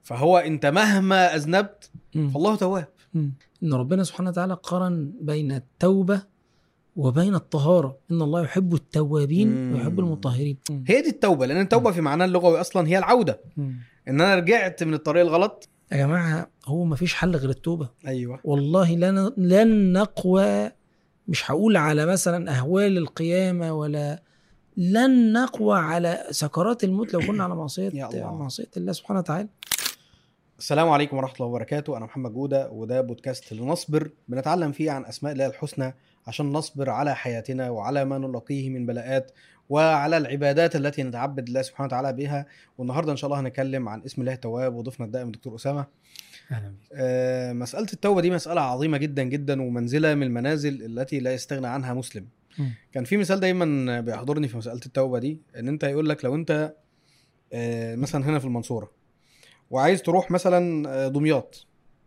فهو انت مهما اذنبت مم. فالله تواب مم. ان ربنا سبحانه وتعالى قارن بين التوبه وبين الطهاره ان الله يحب التوابين مم. ويحب المطهرين مم. هي دي التوبه لان التوبه في معناها اللغوي اصلا هي العوده مم. ان انا رجعت من الطريق الغلط يا جماعه هو ما فيش حل غير التوبه ايوه والله لن لن نقوى مش هقول على مثلا اهوال القيامه ولا لن نقوى على سكرات الموت لو كنا على معصيه يا الله. معصيه الله سبحانه وتعالى السلام عليكم ورحمه الله وبركاته انا محمد جوده وده بودكاست لنصبر بنتعلم فيه عن اسماء الله الحسنى عشان نصبر على حياتنا وعلى ما نلاقيه من بلاءات وعلى العبادات التي نتعبد الله سبحانه وتعالى بها والنهارده ان شاء الله هنتكلم عن اسم الله التواب وضيفنا الدائم دكتور اسامه اهلا بك آه، مسألة التوبة دي مسألة عظيمة جدا جدا ومنزلة من المنازل التي لا يستغنى عنها مسلم. مم. كان في مثال دايما بيحضرني في مسألة التوبة دي ان انت يقول لك لو انت آه، مثلا هنا في المنصورة وعايز تروح مثلا آه، دمياط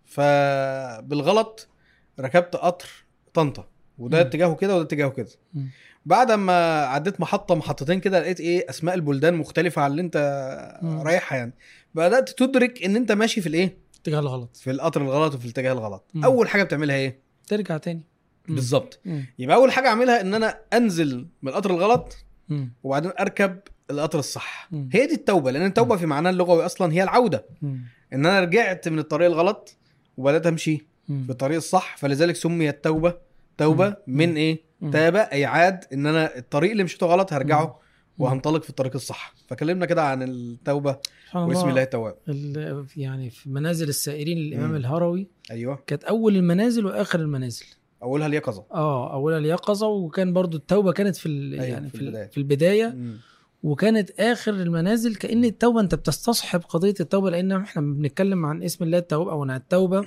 فبالغلط ركبت قطر طنطا وده مم. اتجاهه كده وده اتجاهه كده. مم. بعد ما عديت محطة محطتين كده لقيت ايه اسماء البلدان مختلفة عن اللي انت مم. رايحها يعني. بدأت تدرك ان انت ماشي في الايه؟ اتجاه الغلط في القطر الغلط وفي الاتجاه الغلط مم. اول حاجه بتعملها ايه ترجع تاني مم. بالظبط مم. يبقى اول حاجه اعملها ان انا انزل من القطر الغلط مم. وبعدين اركب القطر الصح مم. هي دي التوبه لان التوبه في معناها اللغوي اصلا هي العوده مم. ان انا رجعت من الطريق الغلط وبدات امشي مم. في الطريق الصح فلذلك سميت توبه توبه مم. من ايه مم. تاب اي عاد ان انا الطريق اللي مشيته غلط هرجعه مم. وهنطلق في الطريق الصح فكلمنا كده عن التوبه سبحان واسم الله التواب ال- يعني في منازل السائرين للامام مم. الهروي ايوه كانت اول المنازل واخر المنازل اولها اليقظه اه اولها اليقظه وكان برضو التوبه كانت في ال- أيوة، يعني في في, البداية. ال- في البدايه مم. وكانت اخر المنازل كان التوبه انت بتستصحب قضيه التوبه لان احنا بنتكلم عن اسم الله التواب او عن التوبه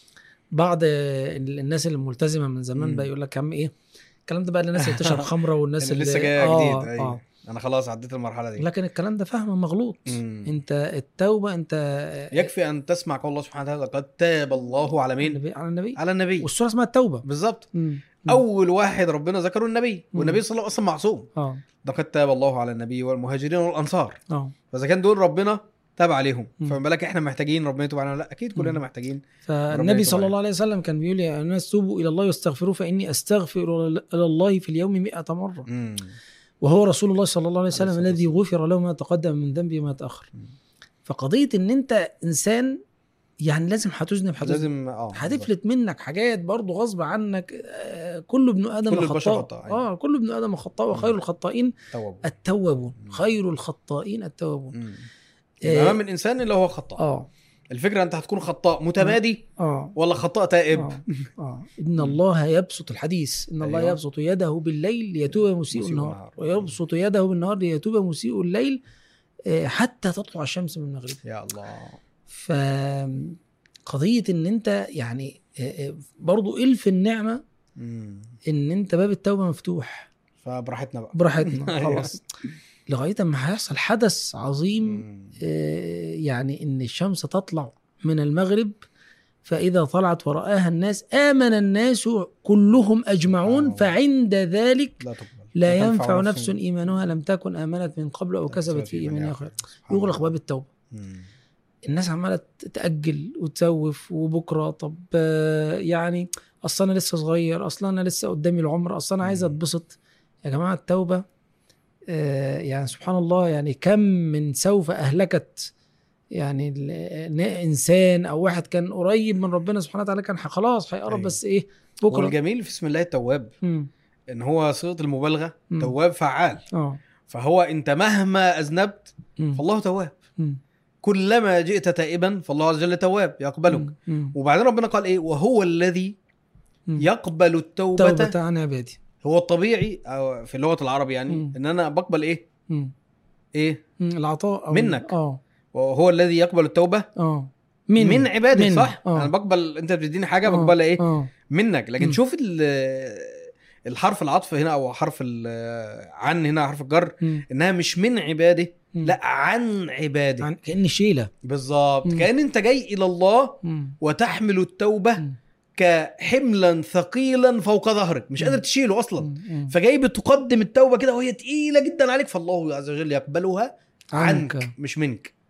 بعض ال- الناس الملتزمه من زمان مم. بقى يقول لك يا عم ايه الكلام ده بقى للناس اللي بتشرب خمره والناس اللي اللي لسه جايه آه جديد ايوه آه. انا خلاص عديت المرحله دي لكن الكلام ده فهم مغلوط مم. انت التوبه انت يكفي ان تسمع قول الله سبحانه وتعالى قد تاب الله على مين؟ النبي- على النبي على النبي والسوره اسمها التوبه بالظبط مم. اول واحد ربنا ذكره النبي مم. والنبي صلى الله عليه وسلم معصوم اه لقد تاب الله على النبي والمهاجرين والانصار اه فاذا كان دول ربنا تاب عليهم مم. فما بالك احنا محتاجين ربنا يتوب علينا لا اكيد كلنا مم. محتاجين فالنبي يتوب صلى عليه. الله عليه وسلم كان بيقول يا الناس توبوا الى الله واستغفروه فاني استغفر الى الله في اليوم مئة مره مم. وهو رسول الله صلى الله عليه وسلم الصلاة الذي والسلام. غفر له ما تقدم من ذنبه وما تاخر مم. فقضيه ان انت انسان يعني لازم هتذنب هتذنب لازم اه هتفلت منك حاجات برضه غصب عنك آه، كل ابن ادم كل البشر خطاء خطاء، أيوة. اه كل ابن ادم خطاء وخير مم. الخطائين توب التوابون مم. خير الخطائين التوابون مم. آه، يبقى امام الانسان اللي هو خطاء اه الفكره انت هتكون خطاء متمادي اه ولا خطاء تائب آه. آه. إن الله يبسط الحديث إن الله أيوة. يبسط يده بالليل ليتوب مسيء مسيء النهار النهار. ويبسط يده بالنهار ليتوب مسيء الليل آه، حتى تطلع الشمس من المغرب يا الله فقضية إن أنت يعني آه، آه، برضو إلف النعمة مم. إن أنت باب التوبة مفتوح فبراحتنا بقى براحتنا أيوة. خلاص لغاية ما هيحصل حدث عظيم مم. آه، يعني ان الشمس تطلع من المغرب فاذا طلعت ورآها الناس امن الناس كلهم اجمعون آه. فعند ذلك لا تقبل لا ينفع نفس ايمانها لم تكن امنت من قبل او كسبت في ايمانها خير يغلق باب التوبه مم. الناس عماله تاجل وتسوف وبكره طب آه، يعني اصل انا لسه صغير اصل انا لسه قدامي العمر اصل انا عايز مم. اتبسط يا جماعه التوبه آه، يعني سبحان الله يعني كم من سوف اهلكت يعني ال- ن- انسان او واحد كان قريب من ربنا سبحانه وتعالى كان ح- خلاص هيقرب أيوة. بس ايه بكره والجميل في اسم الله التواب مم. ان هو صيغه المبالغه مم. تواب فعال اه فهو انت مهما اذنبت مم. فالله تواب مم. كلما جئت تائبا فالله عز وجل تواب يقبلك مم. مم. وبعدين ربنا قال ايه وهو الذي مم. يقبل التوبه توبة عن عبادي هو الطبيعي أو في اللغه العربي يعني مم. ان انا بقبل ايه مم. ايه مم. العطاء أو منك. اه وهو الذي يقبل التوبه اه من, مني. من عباده مني. صح آه. انا بقبل انت بتديني حاجه آه. بقبلها ايه اه منك لكن مم. شوف ال- الحرف العطف هنا او حرف ال- عن هنا حرف الجر مم. انها مش من عباده مم. لا عن عباده عن كأن شيلة بالظبط مم. كان انت جاي الى الله مم. وتحمل التوبه مم. كحملا ثقيلا فوق ظهرك مش مم. قادر تشيله اصلا مم. مم. فجاي بتقدم التوبه كده وهي تقيله جدا عليك فالله عز وجل يقبلها عنك, عنك. مش منك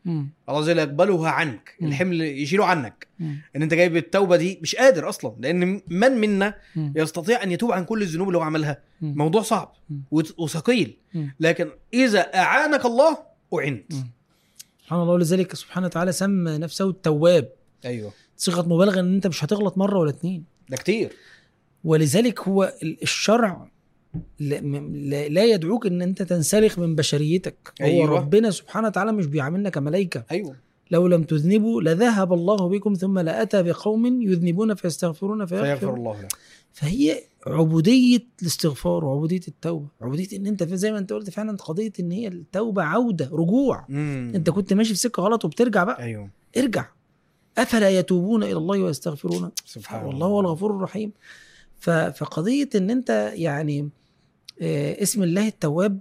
مم. الله عز وجل يقبلها عنك مم. الحمل يشيله عنك مم. ان انت جايب التوبه دي مش قادر اصلا لان من منا مم. يستطيع ان يتوب عن كل الذنوب اللي هو عملها مم. موضوع صعب مم. وت- وثقيل مم. لكن اذا اعانك الله اعنت مم. سبحان الله ولذلك سبحانه وتعالى سمى نفسه التواب ايوه صيغه مبالغه ان انت مش هتغلط مره ولا اتنين ده كتير ولذلك هو ال- الشرع لا, م- لا لا يدعوك ان انت تنسلخ من بشريتك هو أيوة. ربنا سبحانه وتعالى مش بيعاملنا كملائكه ايوه لو لم تذنبوا لذهب الله بكم ثم لاتى بقوم يذنبون فيستغفرون فيغفر فيغفر الله له فهي عبوديه الاستغفار وعبوديه التوبه عبوديه ان انت زي ما انت قلت فعلا قضيه ان هي التوبه عوده رجوع مم. انت كنت ماشي في سكه غلط وبترجع بقى ايوه ارجع افلا يتوبون الى الله ويستغفرون سبحان والله هو الغفور الرحيم ف- فقضيه ان انت يعني آه، اسم الله التواب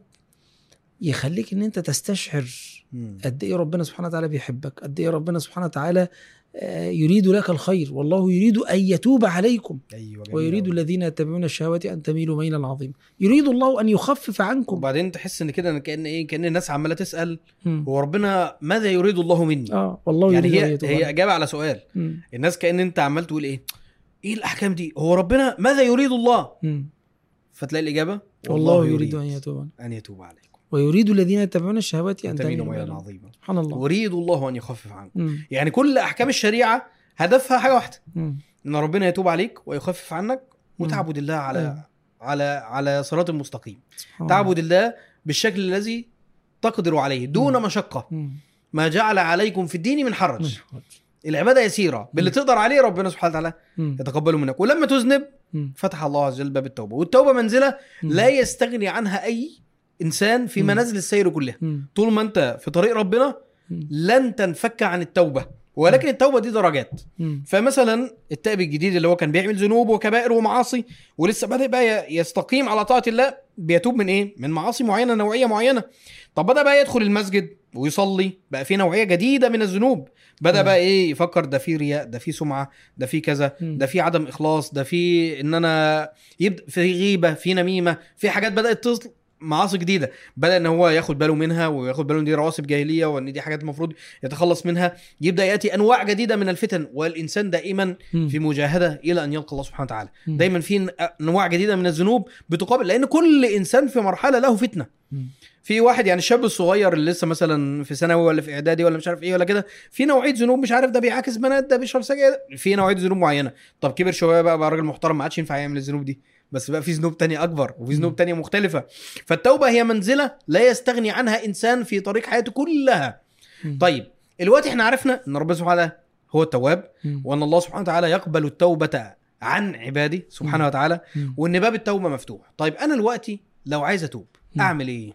يخليك ان انت تستشعر مم. قد ايه ربنا سبحانه وتعالى بيحبك قد ايه ربنا سبحانه وتعالى آه، يريد لك الخير والله يريد ان يتوب عليكم ايوه جميل ويريد أوي. الذين يتبعون الشهوات ان تميلوا ميلا عظيما يريد الله ان يخفف عنكم وبعدين تحس ان كده إن كان ايه كان الناس عماله تسال مم. هو ربنا ماذا يريد الله مني اه والله يعني يريد ان هي يتوب هي عليكم. اجابه على سؤال مم. الناس كان انت عمال تقول ايه ايه الاحكام دي هو ربنا ماذا يريد الله مم. فتلاقي الاجابه والله يريد ان يتوب ان يتوب عليكم ويريد الذين يتبعون الشهوات ان تميلوا تميلوا ميلا ميلا عظيما سبحان الله يريد الله ان يخفف عنكم مم. يعني كل احكام الشريعه هدفها حاجه واحده مم. ان ربنا يتوب عليك ويخفف عنك مم. وتعبد الله على أيوة. على على صراط المستقيم سبحان تعبد الله بالشكل الذي تقدر عليه دون مم. مشقه مم. ما جعل عليكم في الدين من حرج من حرج. العباده يسيره باللي مم. تقدر عليه ربنا سبحانه وتعالى مم. يتقبله منك ولما تذنب مم. فتح الله عز وجل باب التوبه والتوبه منزله مم. لا يستغني عنها اي انسان في مم. منازل السير كلها مم. طول ما انت في طريق ربنا مم. لن تنفك عن التوبه ولكن التوبه دي درجات مم. فمثلا التائب الجديد اللي هو كان بيعمل ذنوب وكبائر ومعاصي ولسه بدا بقى يستقيم على طاعه الله بيتوب من ايه من معاصي معينه نوعيه معينه طب بدا بقى يدخل المسجد ويصلي بقى في نوعيه جديده من الذنوب بدا مم. بقى ايه يفكر ده في رياء ده في سمعه ده في كذا مم. ده في عدم اخلاص ده في ان انا يبدا في غيبه في نميمه في حاجات بدات تصل معاصي جديده بدا ان هو ياخد باله منها وياخد باله ان دي رواسب جاهليه وان دي حاجات المفروض يتخلص منها يبدا ياتي انواع جديده من الفتن والانسان دائما مم. في مجاهده الى ان يلقى الله سبحانه وتعالى مم. دايما في انواع جديده من الذنوب بتقابل لان كل انسان في مرحله له فتنه مم. في واحد يعني الشاب الصغير اللي لسه مثلا في ثانوي ولا في اعدادي ولا مش عارف ايه ولا كده في نوعيه ذنوب مش عارف ده بيعاكس بنات ده بيشرب سجاير في نوعيه ذنوب معينه طب كبر شويه بقى بقى راجل محترم ما عادش ينفع يعمل الذنوب دي بس بقى في ذنوب تانية اكبر وفي ذنوب مم. تانية مختلفه فالتوبه هي منزله لا يستغني عنها انسان في طريق حياته كلها مم. طيب الوقت احنا عرفنا ان ربنا سبحانه وتعالى هو التواب مم. وان الله سبحانه وتعالى يقبل التوبه عن عباده سبحانه مم. وتعالى مم. وان باب التوبه مفتوح طيب انا دلوقتي لو عايز اتوب مم. اعمل ايه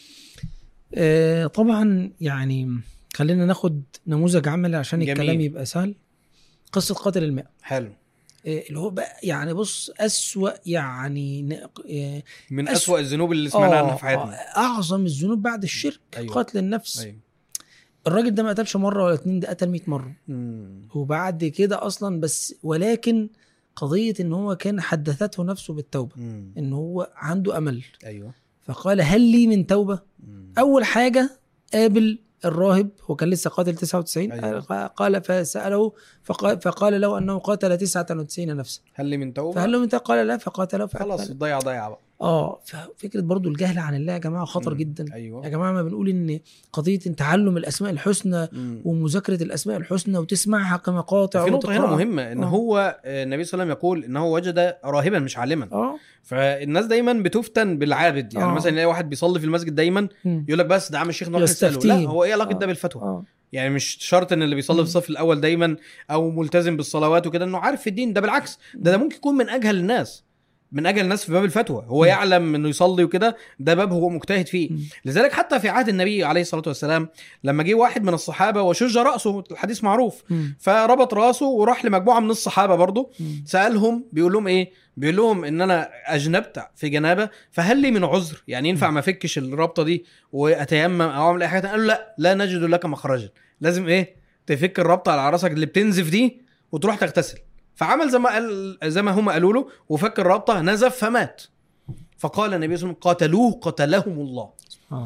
آه، طبعا يعني خلينا ناخد نموذج عملي عشان جميل. الكلام يبقى سهل قصه قاتل الماء حلو آه، اللي هو بقى يعني بص اسوا يعني ن- آه، من أس- أسوأ الذنوب اللي سمعنا عنها آه، في حياتنا آه، اعظم الذنوب بعد الشرك أيوة. قتل النفس ايوه الراجل ده ما قتلش مره ولا اتنين ده قتل 100 مره مم. وبعد كده اصلا بس ولكن قضيه ان هو كان حدثته نفسه بالتوبه مم. ان هو عنده امل ايوه فقال هل لي من توبه مم. اول حاجه قابل الراهب هو كان لسه قاتل 99 أيوة. قال فساله فقال, فقال له انه قاتل 99 نفسا هل لي من توبه فهل له من توبة؟ قال لا فقاتله خلاص فقتل ضيع ضيع بقى اه ففكره برضو الجهل عن الله يا جماعه خطر مم. جدا يا ايوه جماعه ما بنقول ان قضيه إن تعلم الاسماء الحسنى مم. ومذاكره الاسماء الحسنى وتسمعها كمقاطع في نقطة هنا وتقرأها. مهمة ان آه. هو آه، النبي صلى الله عليه وسلم يقول انه وجد راهبا مش عالما اه فالناس دايما بتفتن بالعابد يعني آه. مثلا يلاقي واحد بيصلي في المسجد دايما مم. يقول لك بس ده عم الشيخ نروح نساله لا يستفتيه. هو ايه علاقة آه. ده بالفتوى اه يعني مش شرط ان اللي بيصلي مم. في الصف الاول دايما او ملتزم بالصلوات وكده انه عارف في الدين ده بالعكس ده ده ممكن يكون من اجهل الناس من اجهل الناس في باب الفتوى هو مم. يعلم انه يصلي وكده ده باب هو مجتهد فيه مم. لذلك حتى في عهد النبي عليه الصلاه والسلام لما جه واحد من الصحابه وشج راسه الحديث معروف مم. فربط راسه وراح لمجموعه من الصحابه برضه مم. سالهم بيقول لهم ايه بيقول لهم ان انا اجنبت في جنابه فهل لي من عذر يعني ينفع ما افكش الرابطه دي واتيمم او اعمل اي حاجه تانية؟ قالوا لا لا نجد لك مخرجا لازم ايه تفك الرابطه على راسك اللي بتنزف دي وتروح تغتسل فعمل زي ما قال زي ما هم قالوا له وفك الرابطه نزف فمات فقال النبي صلى الله عليه وسلم قاتلوه قتلهم الله سبحان الله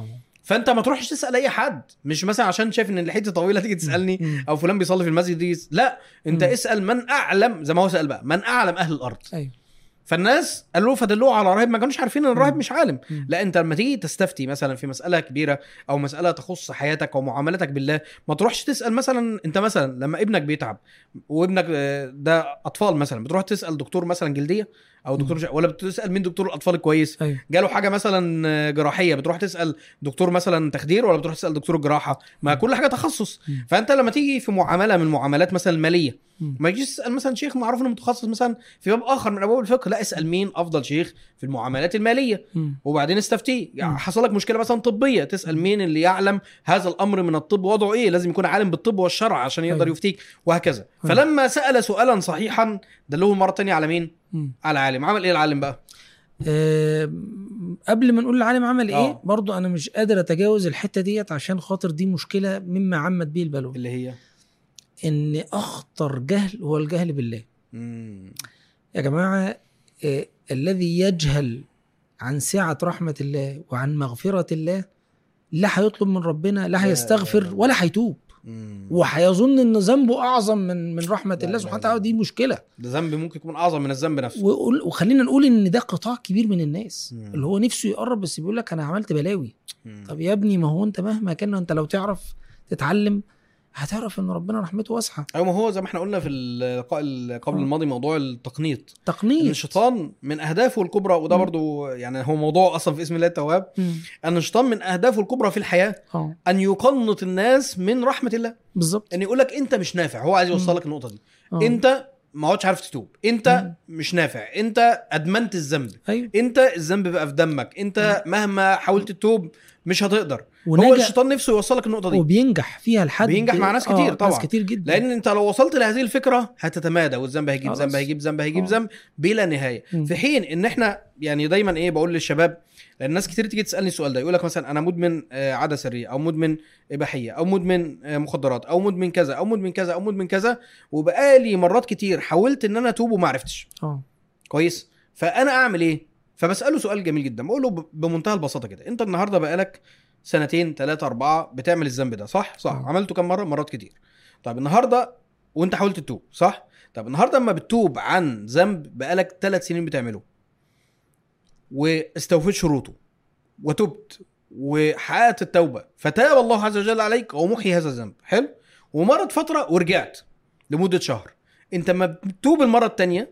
فانت ما تروحش تسال اي حد مش مثلا عشان شايف ان لحيتي طويله تيجي تسالني مم. او فلان بيصلي في المسجد دي لا انت مم. اسال من اعلم زي ما هو سال بقى من اعلم اهل الارض ايوه فالناس قالوا له فدلوه على راهب ما كانوش عارفين ان الراهب مم. مش عالم مم. لا انت لما تيجي تستفتي مثلا في مساله كبيره او مساله تخص حياتك او معاملتك بالله ما تروحش تسال مثلا انت مثلا لما ابنك بيتعب وابنك آه، ده اطفال مثلا بتروح تسال دكتور مثلا جلديه او دكتور مم. مش... ولا بتسال مين دكتور الاطفال الكويس ايوه جاله حاجه مثلا آه، جراحيه بتروح تسال دكتور مثلا تخدير ولا بتروح تسال دكتور الجراحه ما مم. كل حاجه تخصص مم. فانت لما تيجي في معامله من المعاملات مثلا الماليه مم. ما تجيش تسال مثلا شيخ معروف انه متخصص مثلا في باب اخر من ابواب الفقه لا اسال مين افضل شيخ في المعاملات الماليه مم. وبعدين استفتيه يعني مم. حصل لك مشكله مثلا طبيه تسال مين اللي يعلم هذا الامر من الطب وضعه ايه لازم يكون عالم بالطب والشرع عشان يقدر أيوة. يفتيك وهكذا أيوة. فلما سال سؤالا صحيحا دلوه مره تانية على مين مم. على عالم عمل ايه العالم بقى آه، قبل ما نقول العالم عمل ايه آه. برضو انا مش قادر اتجاوز الحته ديت عشان خاطر دي مشكله مما عمت به البلوى اللي هي ان اخطر جهل هو الجهل بالله مم. يا جماعه آه الذي يجهل عن سعه رحمه الله وعن مغفره الله لا هيطلب من ربنا لا لا هيستغفر إله إلا ولا هيتوب مم. وهيظن ان ذنبه اعظم من من رحمه لا الله إله سبحانه إلا وتعالى ودي مشكله ده ذنب ممكن يكون اعظم من الذنب نفسه وقول- وخلينا نقول ان ده قطاع كبير من الناس مم. اللي هو نفسه يقرب بس بيقول لك انا عملت بلاوي مم. طب يا ابني ما هو انت مهما كان انت لو تعرف تتعلم هتعرف ان ربنا رحمته واسعه ايوه ما هو زي ما احنا قلنا في اللقاء اللي قبل آه. الماضي موضوع التقنيط ان تقنيه الشيطان من اهدافه الكبرى وده مم. برضو يعني هو موضوع اصلا في اسم الله التواب مم. ان الشيطان من اهدافه الكبرى في الحياه اه ان يقنط الناس من رحمه الله بالظبط ان يقول لك انت مش نافع هو عايز يوصل مم. لك النقطه دي آه. انت ما عادش عارف تتوب انت مم. مش نافع انت ادمنت الذنب ايوه انت الذنب بقى في دمك انت مهما حاولت تتوب مش هتقدر هو ونجح الشيطان نفسه يوصلك النقطه دي وبينجح فيها لحد بينجح مع ناس كتير آه طبعا. ناس كتير جدا لان انت لو وصلت لهذه الفكره هتتمادى والذنب هيجيب خلاص. ذنب هيجيب ذنب هيجيب آه. ذنب بلا نهايه مم. في حين ان احنا يعني دايما ايه بقول للشباب لان ناس كتير تيجي تسالني السؤال ده يقول لك مثلا انا مدمن آه، عاده سريه او مدمن اباحيه او مدمن آه، مخدرات او مدمن كذا او مدمن كذا او مدمن كذا وبقالي مرات كتير حاولت ان انا اتوب وما عرفتش اه كويس فانا اعمل ايه فبساله سؤال جميل جدا بقول له ب- بمنتهى البساطه كده انت النهارده بقالك سنتين ثلاثة أربعة بتعمل الذنب ده صح؟ صح آه. عملته كم مرة؟ مرات كتير طيب النهارده وانت حاولت تتوب صح؟ طب النهارده اما بتتوب عن ذنب بقالك ثلاث سنين بتعمله واستوفيت شروطه وتبت وحققت التوبه فتاب الله عز وجل عليك ومحي هذا الذنب حلو ومرت فتره ورجعت لمده شهر انت ما بتتوب المره الثانيه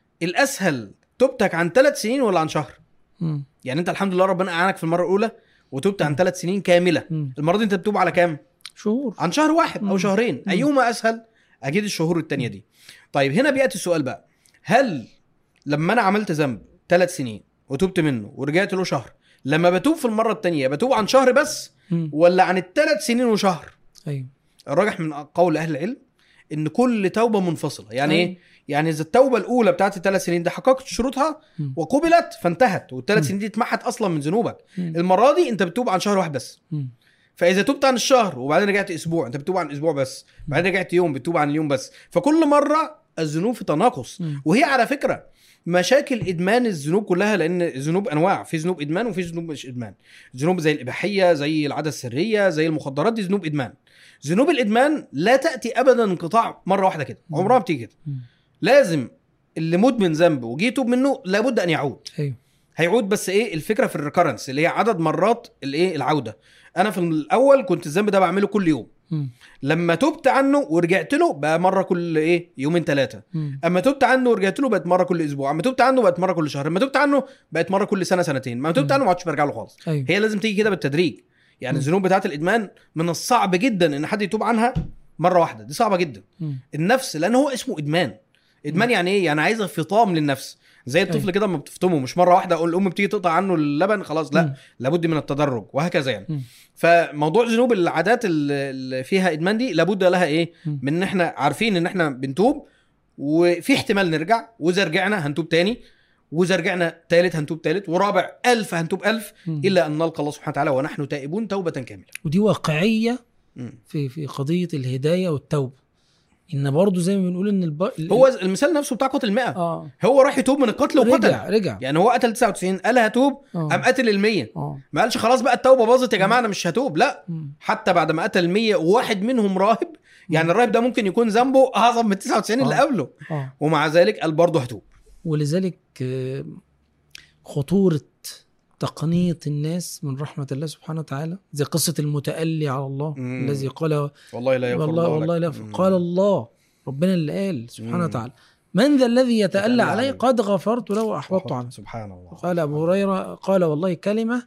الاسهل توبتك عن ثلاث سنين ولا عن شهر مم. يعني انت الحمد لله ربنا اعانك في المره الاولى وتبت عن ثلاث سنين كامله مم. المره دي انت بتتوب على كام شهور عن شهر واحد او مم. شهرين مم. ايهما اسهل اكيد الشهور التانية دي طيب هنا بياتي السؤال بقى هل لما انا عملت ذنب ثلاث سنين وتوبت منه ورجعت له شهر لما بتوب في المره التانية بتوب عن شهر بس مم. ولا عن الثلاث سنين وشهر ايوه الراجح من قول اهل العلم ان كل توبه منفصله يعني أيوة. ايه يعني اذا التوبه الاولى بتاعت الثلاث سنين دي حققت شروطها مم. وقبلت فانتهت والثلاث مم. سنين دي اتمحت اصلا من ذنوبك مم. المره دي انت بتتوب عن شهر واحد بس مم. فاذا تبت عن الشهر وبعدين رجعت اسبوع انت بتتوب عن اسبوع بس بعدين رجعت يوم بتتوب عن اليوم بس فكل مره الذنوب في تناقص مم. وهي على فكره مشاكل ادمان الذنوب كلها لان الذنوب انواع في ذنوب ادمان وفي ذنوب مش ادمان ذنوب زي الاباحيه زي العاده السريه زي المخدرات دي ذنوب ادمان ذنوب الادمان لا تاتي ابدا انقطاع مره واحده كده مم. عمرها ما بتيجي كده مم. لازم اللي مدمن ذنب وجي يتوب منه لابد ان يعود ايوه هيعود بس ايه الفكره في الريكرنس اللي هي عدد مرات الايه العوده انا في الاول كنت الذنب ده بعمله كل يوم مم. لما تبت عنه ورجعت له بقى مره كل ايه يومين ثلاثه مم. اما تبت عنه ورجعت له بقت مره كل اسبوع اما تبت عنه بقت مره كل شهر اما تبت عنه بقت مره كل سنه سنتين ما تبت مم. عنه ما عادش برجع له خالص ايوه هي لازم تيجي كده بالتدريج يعني مم. الذنوب بتاعه الادمان من الصعب جدا ان حد يتوب عنها مره واحده دي صعبه جدا مم. النفس لان هو اسمه ادمان ادمان يعني ايه يعني عايزه فطام للنفس زي الطفل أيوة. كده لما بتفطمه مش مره واحده اقول الام بتيجي تقطع عنه اللبن خلاص لا مم. لابد من التدرج وهكذا يعني مم. فموضوع ذنوب العادات اللي- اللي فيها ادمان دي لابد لها ايه مم. من ان احنا عارفين ان احنا بنتوب وفي احتمال نرجع واذا رجعنا هنتوب تاني واذا رجعنا تالت هنتوب تالت ورابع ألف هنتوب ألف مم. الا ان نلقى الله سبحانه وتعالى ونحن تائبون توبه كامله ودي واقعيه مم. في في قضيه الهدايه والتوبه ان برضه زي ما بنقول ان الب... هو المثال نفسه بتاع قتل المئة اه هو راح يتوب من القتل وقتل رجع رجع يعني هو قتل 99 قال هتوب اه قام قتل ال 100 اه ما قالش خلاص بقى التوبه باظت يا جماعه انا مش هتوب لا مم. حتى بعد ما قتل 100 وواحد منهم راهب يعني الراهب ده ممكن يكون ذنبه اعظم من 99 اللي آه. قبله اه ومع ذلك قال برضه هتوب ولذلك آه، خطورة تقنيط الناس من رحمة الله سبحانه وتعالى زي قصة المتألي على الله مم. الذي قال والله لا يغفر والله الله والله لك. لا مم. قال الله ربنا اللي قال سبحانه مم. وتعالى من ذا الذي يتألى يتألى علي عليه. قد غفرت له وأحبطت عنه سبحان الله قال أبو هريرة قال والله كلمة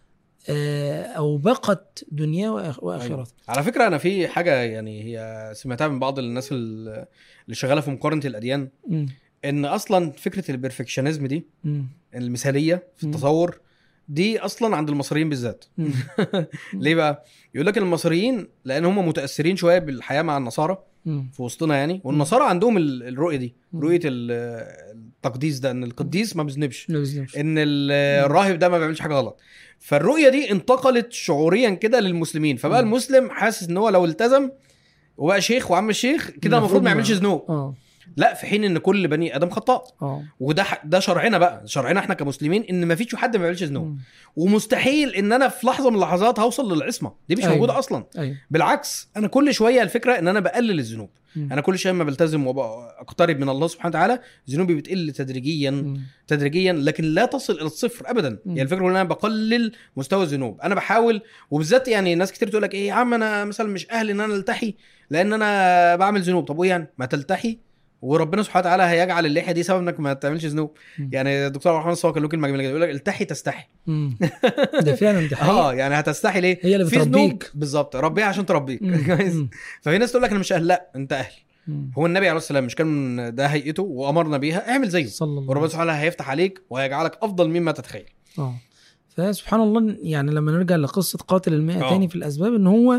آه، أوبقت دنياه وآخ- وآخرته على فكره انا في حاجه يعني هي سمعتها من بعض الناس ال- اللي شغاله في مقارنه الاديان مم. ان اصلا فكره البرفكشنزم دي مم. المثاليه في مم. التصور دي اصلا عند المصريين بالذات مم. ليه بقى يقول لك المصريين لان هم متاثرين شويه بالحياه مع النصارى مم. في وسطنا يعني والنصارى عندهم ال- الرؤيه دي مم. رؤيه ال- التقديس ده ان القديس ما بيذنبش لا بيزنمش. ان ال- الراهب ده ما بيعملش حاجه غلط فالرؤيه دي انتقلت شعوريا كده للمسلمين فبقى مم. المسلم حاسس ان هو لو التزم وبقى شيخ وعم الشيخ كده المفروض ما يعملش ذنوب اه لا في حين ان كل بني ادم خطاء اه وده ح- ده شرعنا بقى شرعنا احنا كمسلمين ان ما فيش حد ما بيعملش ذنوب مم. ومستحيل ان انا في لحظه من اللحظات هوصل للعصمه دي مش أيوة. موجوده اصلا ايوه بالعكس انا كل شويه الفكره ان انا بقلل الذنوب مم. انا كل شويه ما بلتزم واقترب من الله سبحانه وتعالى ذنوبي بتقل تدريجيا مم. تدريجيا لكن لا تصل الى الصفر ابدا مم. يعني الفكره ان انا بقلل مستوى الذنوب انا بحاول وبالذات يعني ناس كتير تقول لك ايه يا عم انا مثلا مش اهل ان انا التحي لان انا بعمل ذنوب طب وايه يعني ما تلتحي وربنا سبحانه وتعالى هيجعل اللحيه دي سبب انك ما تعملش ذنوب مم. يعني الدكتور عبد الرحمن الصاوي كان له كلمه جميله جدا يقول لك التحي تستحي مم. ده فعلا دي حقيقة اه يعني هتستحي ليه هي اللي في ذنوب بتربيك بالظبط ربيها عشان تربيك مم. كويس مم. ففي ناس تقول لك انا مش اهل لا انت اهل مم. هو النبي عليه السلام مش كان ده هيئته وامرنا بيها اعمل زيه صلى الله وربنا عليه سبحانه وتعالى هيفتح عليك وهيجعلك افضل مما تتخيل اه فسبحان الله يعني لما نرجع لقصة قاتل المئة آه. تاني في الأسباب إن هو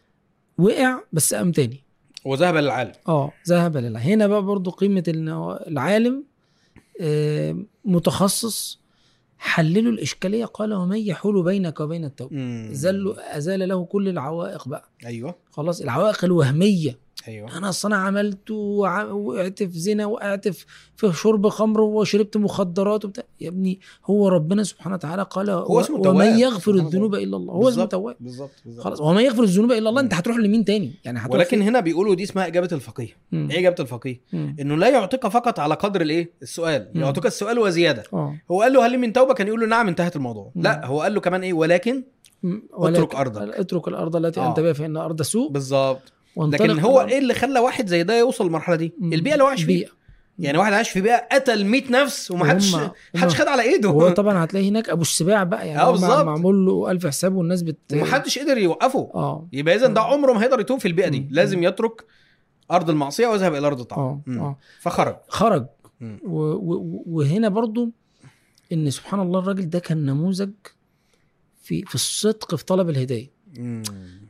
وقع بس قام تاني وذهب للعالم اه ذهب لله هنا بقى برضو قيمة إن هو العالم آه، متخصص حللوا الإشكالية قال ومن يحول بينك وبين التوبة زل أزال له كل العوائق بقى ايوه خلاص العوائق الوهمية ايوه انا اصل انا عملت وع- وقعت في زنا وقعت في في شرب خمر وشربت مخدرات وبتاع يا ابني هو ربنا سبحانه وتعالى قال هو اسمه ومن تواب. يغفر سبحان الذنوب الا الله هو اسمه بالظبط، تواب بالظبط بالظبط خلاص ومن يغفر الذنوب الا الله مم. انت هتروح لمين تاني يعني هتروح ولكن فين؟ هنا بيقولوا دي اسمها اجابه الفقيه مم. ايه اجابه الفقيه مم. انه لا يعطيك فقط على قدر الايه السؤال مم. يعطيك السؤال وزياده اه هو قال له هل لي من توبه كان يقول له نعم انتهت الموضوع مم. لا هو قال له كمان ايه ولكن مم. اترك ولكن- أرضك. اترك الارض التي آه. انت بها فان ارض سوء بالظبط وانطلق لكن هو الأرض. ايه اللي خلى واحد زي ده يوصل للمرحله دي مم. البيئه اللي هو عايش فيها بيئة. يعني واحد عايش في بيئه قتل 100 نفس ومحدش وهم- محدش هم- خد على ايده وهو طبعا هتلاقي هناك ابو السباع بقى يعني آه، هو بالظبط. معمول له الف حساب والناس بت ومحدش قدر يوقفه اه يبقى اذا ده عمره ما هيقدر يتوب في البيئه دي مم. لازم يترك ارض المعصيه ويذهب الى ارض الطاعه اه مم. اه فخرج خرج مم. و و وهنا برضو ان سبحان الله الراجل ده كان نموذج في في الصدق في طلب الهدايه مم.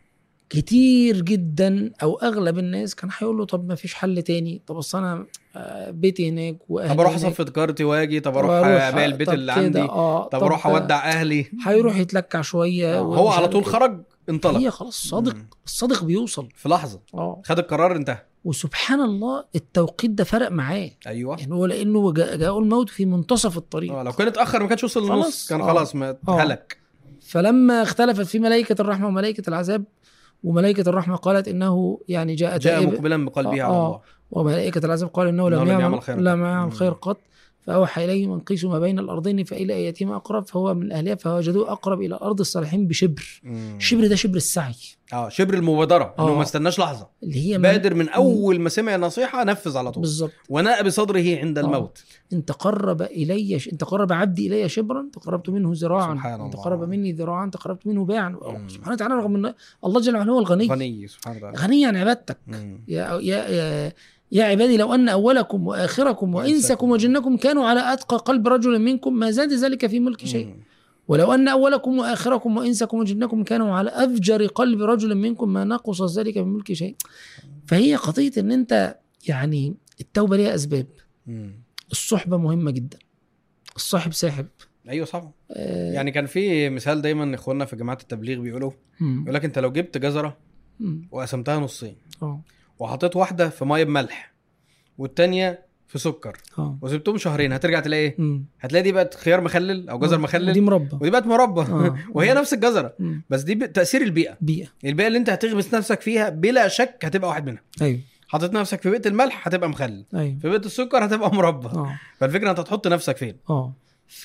كتير جدا او اغلب الناس كان هيقول له طب ما فيش حل تاني طب اصل انا آه، بيتي هناك واهلي طب اروح هناك. اصفي تجارتي واجي طب اروح وأروح- ابيع البيت طب اللي كده، عندي اه طب اروح اودع اهلي هيروح يتلكع شويه هو ومش على عارف طول إيه. خرج انطلق هي خلاص صادق مم. الصادق بيوصل في لحظه اه خد القرار انتهى وسبحان الله التوقيت ده فرق معاه ايوه يعني هو لانه جاء- جاءه الموت في منتصف الطريق آه، لو كان اتاخر ما كانش وصل للنص خلاص. كان آه. خلاص ما آه. هلك فلما اختلفت في ملائكة الرحمة وملائكة العذاب وملائكة الرحمة قالت إنه يعني جاء جاء تائب مقبلا بقلبه على آه. الله وملائكة العذاب قال إنه إنه لم لم يعمل يعمل خيرا لا قط. ما يعمل مم. خير قط فأوحى إليه من قيسوا ما بين الأرضين فإلى أيتهما أقرب فهو من أهلها فوجدوه أقرب إلى أرض الصالحين بشبر مم. الشبر ده شبر السعي اه شبر المبادره انه آه. ما استناش لحظه اللي هي من- بادر من اول ما سمع النصيحه نفذ على طول بالظبط وناء بصدره عند آه. الموت إن تقرب إلي ش... إن تقرب عبدي إلي شبرا تقربت منه ذراعا سبحان إن الله. تقرب مني ذراعا تقربت منه باعا مم. سبحانه وتعالى رغم أن الله جل وعلا هو الغني غني سبحانه وتعالى غني عن عبادتك مم. يا يا يا, يا عبادي لو ان اولكم واخركم وانسكم وجنكم كانوا على اتقى قلب رجل منكم ما زاد ذلك في ملك شيء مم. ولو ان اولكم واخركم وانسكم وجنكم كانوا على افجر قلب رجل منكم ما نقص ذلك من ملك شيء فهي قضيه ان انت يعني التوبه ليها اسباب مم. الصحبه مهمه جدا الصاحب ساحب ايوه صح آه يعني كان في مثال دايما اخواننا في جماعه التبليغ بيقولوا مم. يقول لك انت لو جبت جزره مم. وقسمتها نصين اه وحطيت واحده في ميه بملح والتانيه في سكر اه وسبتهم شهرين هترجع تلاقي ايه مم. هتلاقي دي بقت خيار مخلل او جزر آه. ودي مخلل مربى ودي بقت مربى آه. وهي نفس الجزره مم. بس دي ب- تاثير البيئه بيئه البيئه اللي انت هتغمس نفسك فيها بلا شك هتبقى واحد منها ايوه حطيت نفسك في بيئه الملح هتبقى مخلل ايوه في بيئه السكر هتبقى مربى اه فالفكره انت تحط نفسك فين اه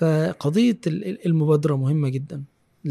فقضيه ال- ال- المبادره مهمه جدا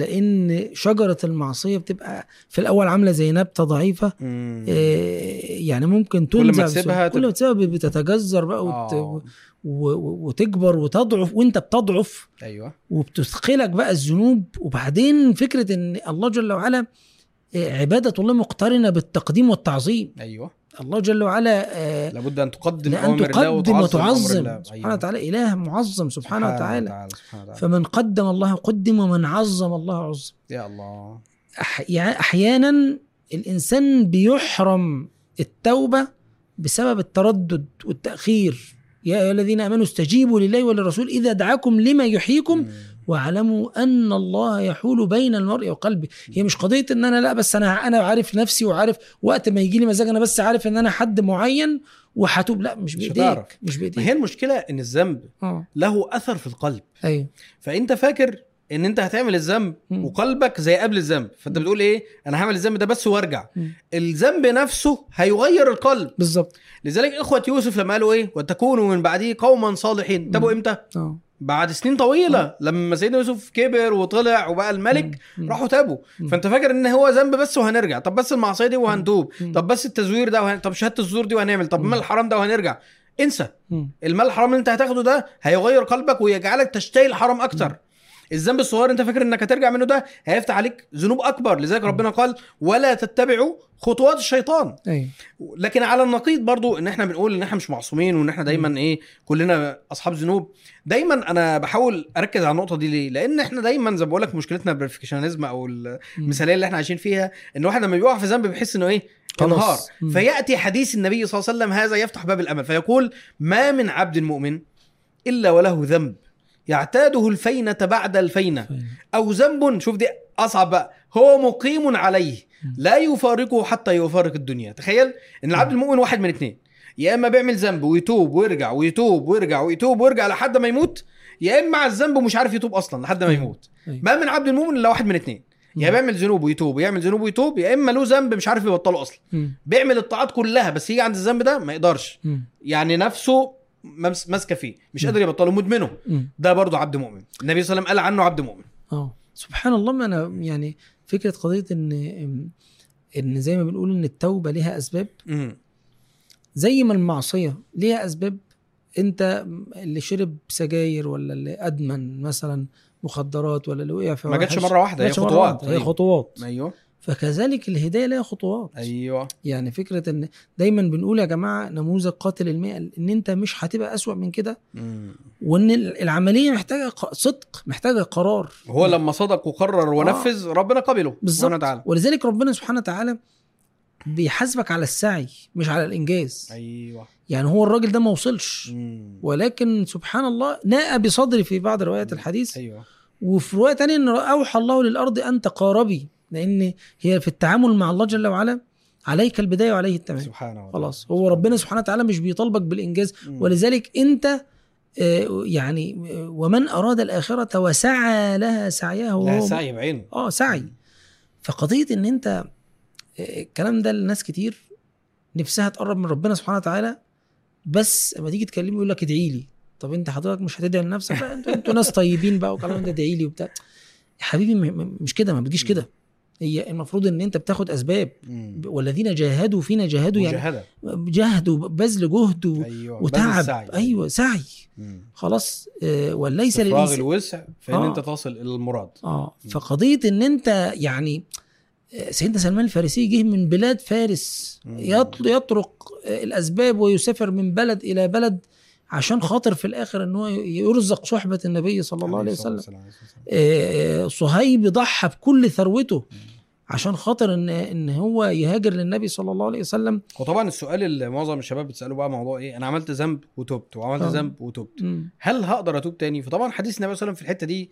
لان شجره المعصيه بتبقى في الاول عامله زي نبته ضعيفه مم. آه، يعني ممكن كل ما تنزع تسيبها بسرعة. كل ما تبقى- تسيبها بتتجذر بقى وت... آه. و... و... وتكبر وتضعف وانت بتضعف ايوه وبتثقلك بقى الذنوب وبعدين فكره ان الله جل وعلا آه، عباده الله مقترنه بالتقديم والتعظيم ايوه الله جل وعلا آه، لابد ان تقدم لان اوامر الله تقدم وتعظم أمر وتعظم الله. سبحانه وتعالى اله معظم سبحانه وتعالى سبحانه وتعالى فمن قدم الله قدم ومن عظم الله عظم يا الله أح... يعني احيانا الانسان بيحرم التوبه بسبب التردد والتاخير يا ايها الذين امنوا استجيبوا لله وللرسول اذا دعاكم لما يحييكم مم. واعلموا ان الله يحول بين المرء وقلبه هي مش قضيه ان انا لا بس انا انا عارف نفسي وعارف وقت ما يجي لي مزاج انا بس عارف ان انا حد معين وهتوب لا مش مش بايديك هتعرف. مش ما بايديك هي المشكله ان الذنب اه له اثر في القلب ايوه فانت فاكر ان انت هتعمل الذنب مم. وقلبك زي قبل الذنب فانت بتقول ايه انا هعمل الذنب ده بس وارجع مم. الذنب نفسه هيغير القلب بالظبط لذلك اخوه يوسف لما قالوا ايه وتكونوا من بعده قوما صالحين تابوا امتى اه بعد سنين طويله لما سيدنا يوسف كبر وطلع وبقى الملك مم. راحوا تابوا مم. فانت فاكر ان هو ذنب بس وهنرجع طب بس المعصيه دي وهنتوب مم. طب بس التزوير ده وهن... طب شهاده الزور دي وهنعمل طب مم. مال الحرام ده وهنرجع انسى مم. المال الحرام اللي انت هتاخده ده هيغير قلبك ويجعلك تشتهي الحرام اكتر الذنب الصغير انت فاكر انك هترجع منه ده هيفتح عليك ذنوب اكبر لذلك ربنا قال ولا تتبعوا خطوات الشيطان ايوه لكن على النقيض برضو ان احنا بنقول ان احنا مش معصومين وان احنا دايما ايه كلنا اصحاب ذنوب دايما انا بحاول اركز على النقطه دي ليه لان احنا دايما زي ما بقول لك مشكلتنا بالبرفكشنزم او المثاليه اللي احنا عايشين فيها ان الواحد لما بيقع في ذنب بيحس انه ايه خلاص. انهار مم. فياتي حديث النبي صلى الله عليه وسلم هذا يفتح باب الامل فيقول ما من عبد مؤمن الا وله ذنب يعتاده الفينة بعد الفينة او ذنب شوف دي اصعب بقى هو مقيم عليه لا يفارقه حتى يفارق الدنيا تخيل ان العبد المؤمن واحد من اتنين يا اما بيعمل ذنب ويتوب ويرجع ويتوب ويرجع ويتوب ويرجع لحد ما يموت يا اما على الذنب ومش عارف يتوب اصلا لحد ما أيوة. يموت أيوة. ما من عبد المؤمن الا واحد من اتنين يا مم. بيعمل ذنوب ويتوب ويعمل ذنوب ويتوب يا اما له ذنب مش عارف يبطله اصلا مم. بيعمل الطاعات كلها بس يجي عند الذنب ده ما يقدرش مم. يعني نفسه ممس- ماسكه فيه مش مم. قادر يبطله مدمنه مم. ده برضه عبد مؤمن النبي صلى الله عليه وسلم قال عنه عبد مؤمن اه سبحان الله ما انا يعني فكره قضيه ان ان زي ما بنقول ان التوبه ليها اسباب مم. زي ما المعصيه ليها اسباب انت اللي شرب سجاير ولا اللي ادمن مثلا مخدرات ولا اللي وقع في ما جاتش وحش، مره واحده ما هي جاتش مرة خطوات واحدة، هي أيوة. خطوات ايوه فكذلك الهدايه لها خطوات ايوه يعني فكره ان دايما بنقول يا جماعه نموذج قاتل المئة ان انت مش هتبقى اسوأ من كده مم. وان العمليه محتاجه ق- صدق محتاجه قرار هو لما صدق وقرر ونفذ ربنا قبله سبحانه بالظبط وتعالى ولذلك ربنا سبحانه وتعالى بيحاسبك على السعي مش على الانجاز ايوه يعني هو الراجل ده ما وصلش مم. ولكن سبحان الله ناء بصدري في بعض روايات الحديث ايوه وفي روايه تانية ان اوحى الله للارض ان تقاربي لان هي في التعامل مع الله جل وعلا عليك البدايه وعليه التمام سبحانه وتعالى خلاص هو ربنا سبحانه وتعالى مش بيطالبك بالانجاز مم. ولذلك انت آه، يعني آه، ومن اراد الاخره وسعى لها سعيها لا وهو سعي بعينه اه سعي فقضيه ان انت آه، الكلام ده لناس كتير نفسها تقرب من ربنا سبحانه وتعالى بس لما تيجي تكلمه يقول لك ادعي لي طب انت حضرتك مش هتدعي لنفسك لا انتوا انتوا ناس طيبين بقى وكلام ده ادعي لي وبتاع يا حبيبي م- م- مش كده ما بتجيش كده هي المفروض ان انت بتاخد اسباب مم. والذين جاهدوا فينا جاهدوا يعني مجاهده جهد وبذل جهد و- ايوه بذل وتعب السعي. ايوه سعي مم. خلاص آه وليس افراغ للانسان الوسع في ان آه. انت تصل الى المراد اه فقضيه ان انت يعني آه، سيدنا سلمان الفارسي جه من بلاد فارس مم. يطل- يطرق آه، الاسباب ويسافر من بلد الى بلد عشان خاطر في الاخر ان هو يرزق صحبه النبي صلى الله عليه الصلاة وسلم والسلام. آه، آه، صهيب ضحى بكل ثروته عشان خاطر ان ان هو يهاجر للنبي صلى الله عليه وسلم وطبعا السؤال اللي معظم الشباب بتساله بقى موضوع ايه انا عملت ذنب وتوبت وعملت آه. ذنب وتوبت مم. هل هقدر اتوب تاني فطبعا حديث النبي صلى الله عليه وسلم في الحته دي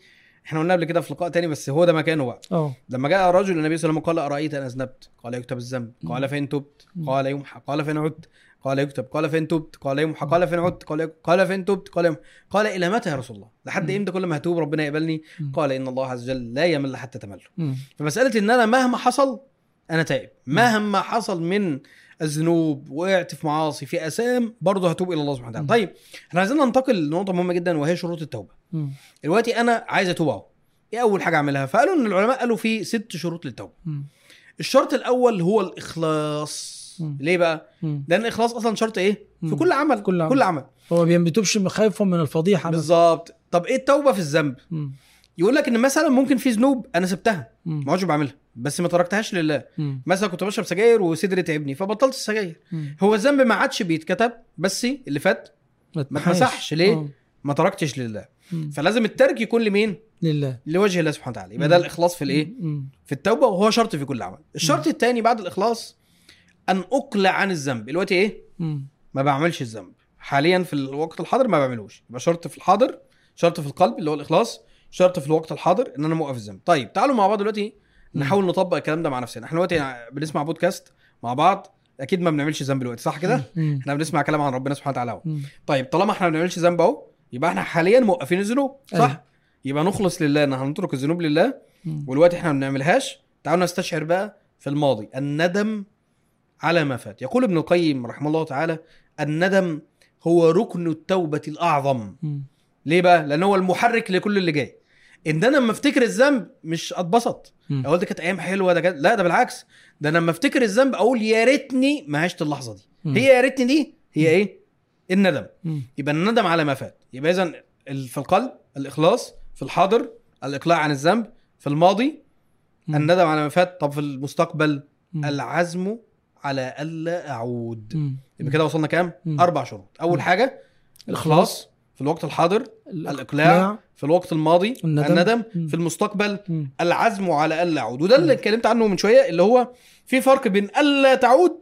احنا قلنا قبل كده في لقاء تاني بس هو ده مكانه بقى اه لما جاء رجل النبي صلى الله عليه وسلم قال ارايت ان اذنبت قال يكتب الذنب قال فان تبت مم. قال يمحى قال فان عدت قال يكتب قال فان تبت قال يمحى قال فان عدت قال قال فان تبت قال يمحى قال الى متى يا رسول الله لحد مم. امتى كل ما هتوب ربنا يقبلني مم. قال ان الله عز وجل لا يمل حتى تمل مم. فمساله ان انا مهما حصل انا تائب مهما حصل من الذنوب وقعت في معاصي في اثام برضه هتوب الى الله سبحانه وتعالى مم. طيب احنا عايزين ننتقل لنقطه مهمه جدا وهي شروط التوبه مم. دلوقتي انا عايز اتوب اهو ايه اول حاجه اعملها فقالوا ان العلماء قالوا في ست شروط للتوبه مم. الشرط الاول هو الاخلاص مم. ليه بقى مم. لان الاخلاص اصلا شرط ايه في مم. كل عمل كل عمل. كل عمل هو ما بيتوبش خايفا من الفضيحه مثلا. بالظبط طب ايه التوبه في الذنب مم. يقول لك ان مثلا ممكن في ذنوب انا سبتها مم. ما عادش بعملها بس ما تركتهاش لله مم. مثلا كنت بشرب سجاير وصدري تعبني فبطلت السجاير مم. هو الذنب ما عادش بيتكتب بس اللي فات ما تمحاش. اتمسحش ليه؟ آه. ما تركتش لله مم. فلازم الترك يكون لمين لله لوجه الله سبحانه وتعالى يبقى ده مم. الاخلاص في الايه مم. في التوبه وهو شرط في كل عمل الشرط الثاني بعد الاخلاص ان اقلع عن الذنب دلوقتي ايه مم. ما بعملش الذنب حاليا في الوقت الحاضر ما بعملوش يبقى شرط في الحاضر شرط في القلب اللي هو الاخلاص شرط في الوقت الحاضر ان انا موقف الذنب طيب تعالوا مع بعض دلوقتي مم. نحاول نطبق الكلام ده مع نفسنا احنا دلوقتي بنسمع بودكاست مع بعض اكيد ما بنعملش ذنب دلوقتي صح كده مم. احنا بنسمع كلام عن ربنا سبحانه وتعالى اهو مم. طيب طالما احنا ما بنعملش ذنب اهو يبقى احنا حاليا موقفين الذنوب صح أيوة. يبقى نخلص لله ان هنترك الذنوب لله مم. والوقت احنا ما بنعملهاش تعالوا نستشعر بقى في الماضي الندم على ما فات يقول ابن القيم رحمه الله تعالى الندم هو ركن التوبة الأعظم مم. ليه بقى؟ لأن هو المحرك لكل اللي جاي إن أنا لما أفتكر الذنب مش أتبسط مم. أقول دي كانت أيام حلوة ده كانت لا ده بالعكس ده أنا لما أفتكر الذنب أقول يا ريتني ما عشت اللحظة دي مم. هي يا ريتني دي هي إيه؟ الندم مم. يبقى الندم على ما فات يبقى إذا في القلب الإخلاص في الحاضر الإقلاع عن الذنب في الماضي مم. الندم على ما فات طب في المستقبل مم. العزم على الا اعود مم. يبقى كده وصلنا كام مم. اربع شروط اول مم. حاجه الاخلاص في الوقت الحاضر الإقلاع في الوقت الماضي الندم. الندم مم. في المستقبل مم. العزم على الا اعود وده اللي مم. اتكلمت عنه من شويه اللي هو في فرق بين الا تعود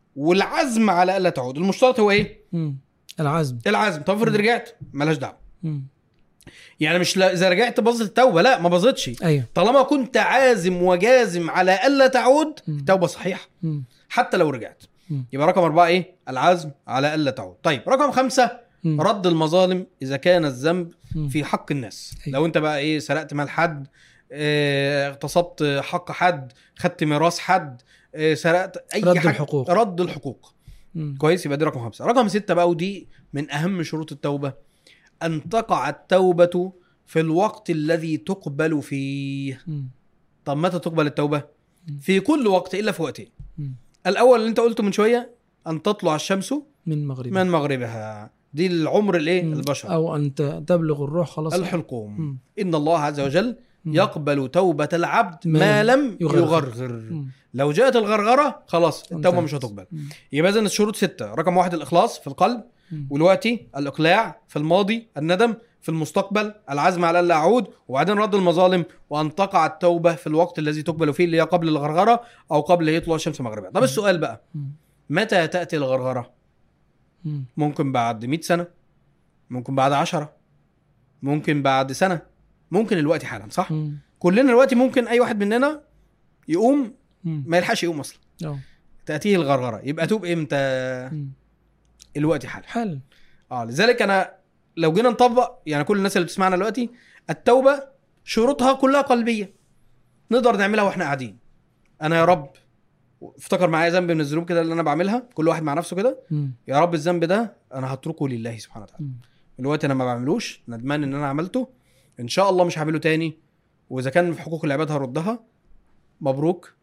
والعزم على الا تعود المشترط هو ايه مم. العزم العزم طب افرض رجعت ملهاش دعوه مم. يعني مش لا اذا رجعت باظت التوبه لا ما باظتش ايوه طالما كنت عازم وجازم على الا تعود مم. توبه صحيحه مم. حتى لو رجعت مم. يبقى رقم أربعة إيه؟ العزم على ألا تعود طيب رقم خمسة مم. رد المظالم إذا كان الذنب مم. في حق الناس أيوة. لو أنت بقى إيه سرقت مال حد آه، اغتصبت حق حد خدت ميراث حد آه، سرقت أي رد حاجة الحقوق. رد الحقوق مم. كويس يبقى دي رقم خمسة رقم ستة بقى ودي من أهم شروط التوبة أن تقع التوبة في الوقت الذي تقبل فيه مم. طب متى تقبل التوبة؟ مم. في كل وقت إلا في وقتين مم. الأول اللي أنت قلته من شوية أن تطلع الشمس من مغرب من مغربها دي العمر الايه مم. البشر او ان ت- تبلغ الروح خلاص الحلقوم مم. ان الله عز وجل مم. يقبل توبه العبد ما ما لم يغرغر. يغرغر مم. لو جاءت الغرغره خلاص التوبه انتهت. مش هتقبل مم. يبقى اذا الشروط سته رقم واحد الاخلاص في القلب مم. والوقتي الاقلاع في الماضي الندم في المستقبل العزم على الا اعود وبعدين رد المظالم وان تقع التوبه في الوقت الذي تقبل فيه اللي هي قبل الغرغره او قبل يطلع الشمس مغربها طب السؤال بقى مم. متى تاتي الغرغره مم. ممكن بعد 100 سنه ممكن بعد 10 ممكن بعد سنه ممكن الوقت حالا صح مم. كلنا دلوقتي ممكن اي واحد مننا يقوم مم. ما يلحقش يقوم اصلا أه. تاتيه الغرغره يبقى توب امتى مم. الوقت حالا حل اه لذلك انا لو جينا نطبق يعني كل الناس اللي بتسمعنا دلوقتي التوبه شروطها كلها قلبيه نقدر نعملها واحنا قاعدين انا يا رب افتكر معايا ذنب من الذنوب كده اللي انا بعملها كل واحد مع نفسه كده مم. يا رب الذنب ده انا هتركه لله سبحانه وتعالى مم. الوقت انا ما بعملوش ندمان ان انا عملته ان شاء الله مش هعمله تاني واذا كان في حقوق العباد هردها مبروك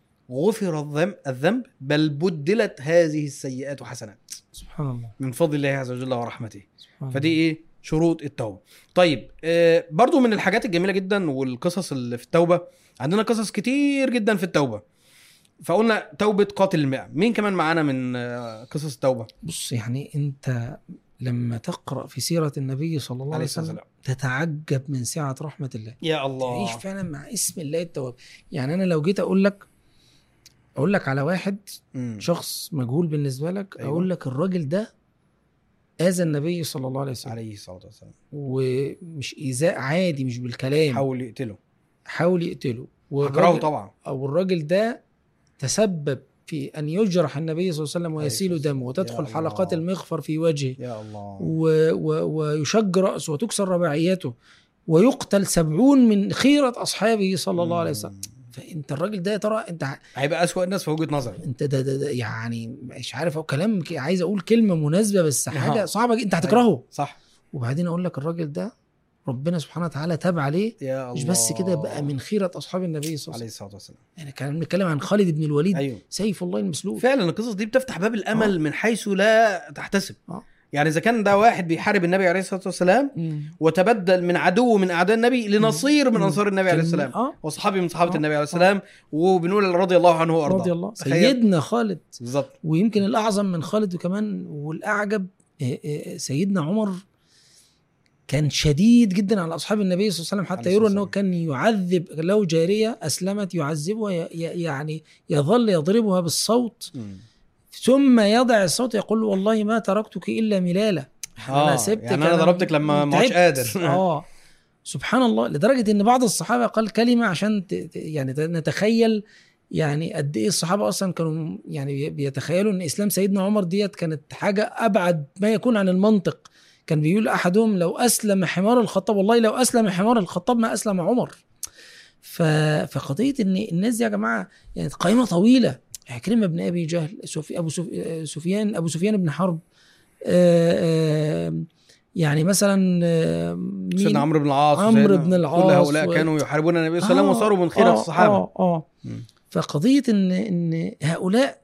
غفر الذنب الذنب بل بدلت هذه السيئات حسنات سبحان الله من فضل الله عز وجل ورحمته سبحان فدي ايه شروط التوبه طيب آه برضو من الحاجات الجميله جدا والقصص اللي في التوبه عندنا قصص كتير جدا في التوبه فقلنا توبه قاتل المئة مين كمان معانا من آه قصص التوبه بص يعني انت لما تقرا في سيره النبي صلى الله عليه عليه الصلاه وسلم والسلام تتعجب من سعه رحمه الله يا الله تعيش فعلا مع اسم الله التواب يعني انا لو جيت اقول لك اقول لك على واحد مم. شخص مجهول بالنسبه لك أيوة. اقول لك الراجل ده اذى النبي صلى الله عليه وسلم عليه الصلاه والسلام ومش ايذاء عادي مش بالكلام حاول يقتله حاول يقتله اكرهه طبعا او الراجل ده تسبب في ان يجرح النبي صلى الله عليه وسلم ويسيل الصلاة دمه والسلام. وتدخل يا حلقات الله. المغفر في وجهه يا الله و و ويشج راسه وتكسر رباعيته ويقتل سبعون من خيره اصحابه صلى الله عليه وسلم مم. فانت الراجل ده يا ترى انت هيبقى اسوأ الناس في وجهه نظري انت ده, ده, ده يعني مش عارف او كلام ك- عايز اقول كلمه مناسبه بس حاجه آه. صعبه جدا انت هتكرهه صح وبعدين اقول لك الراجل ده ربنا سبحانه وتعالى تاب عليه يا الله مش بس كده بقى من خيره اصحاب النبي صلى الله عليه عليه الصلاه والسلام وسلم يعني كان بنتكلم عن خالد بن الوليد ايوه سيف الله المسلول فعلا القصص دي بتفتح باب الامل آه. من حيث لا تحتسب آه. يعني اذا كان ده واحد بيحارب النبي عليه الصلاه والسلام مم. وتبدل من عدو من اعداء النبي لنصير من مم. انصار النبي عليه كان- السلام اه وصحابي من صحابه آه. النبي عليه السلام وبنقول رضي الله عنه وارضاه رضي الله تخيل. سيدنا خالد بالظبط ويمكن الاعظم من خالد وكمان والاعجب آه، آه، سيدنا عمر كان شديد جدا على اصحاب النبي صلى الله عليه وسلم حتى عليه يرى الصلاة انه كان يعذب لو جاريه اسلمت يعذبها ي- ي- يعني يظل يضربها بالصوت مم. ثم يضع الصوت يقول والله ما تركتك الا ملالا اه يعني انا ضربتك لما ما عادش تعبت. قادر اه سبحان الله لدرجه ان بعض الصحابه قال كلمه عشان ت- ت- يعني نتخيل يعني قد ايه الصحابه اصلا كانوا يعني بي- بيتخيلوا ان اسلام سيدنا عمر ديت كانت حاجه ابعد ما يكون عن المنطق كان بيقول احدهم لو اسلم حمار الخطاب والله لو اسلم حمار الخطاب ما اسلم عمر ف... فقضيه ان الناس دي يا جماعه يعني قائمه طويله عكرمه بن ابي جهل سفي... ابو سف... آه، سفيان ابو سفيان بن حرب آه، آه، يعني مثلا آه، مين؟ سيدنا عمرو بن العاص عمرو وسيدنا- بن العاص كل هؤلاء و- كانوا يحاربون النبي صلى الله عليه وسلم آه، وصاروا من خيره آه، الصحابه اه اه مم. فقضيه ان ان هؤلاء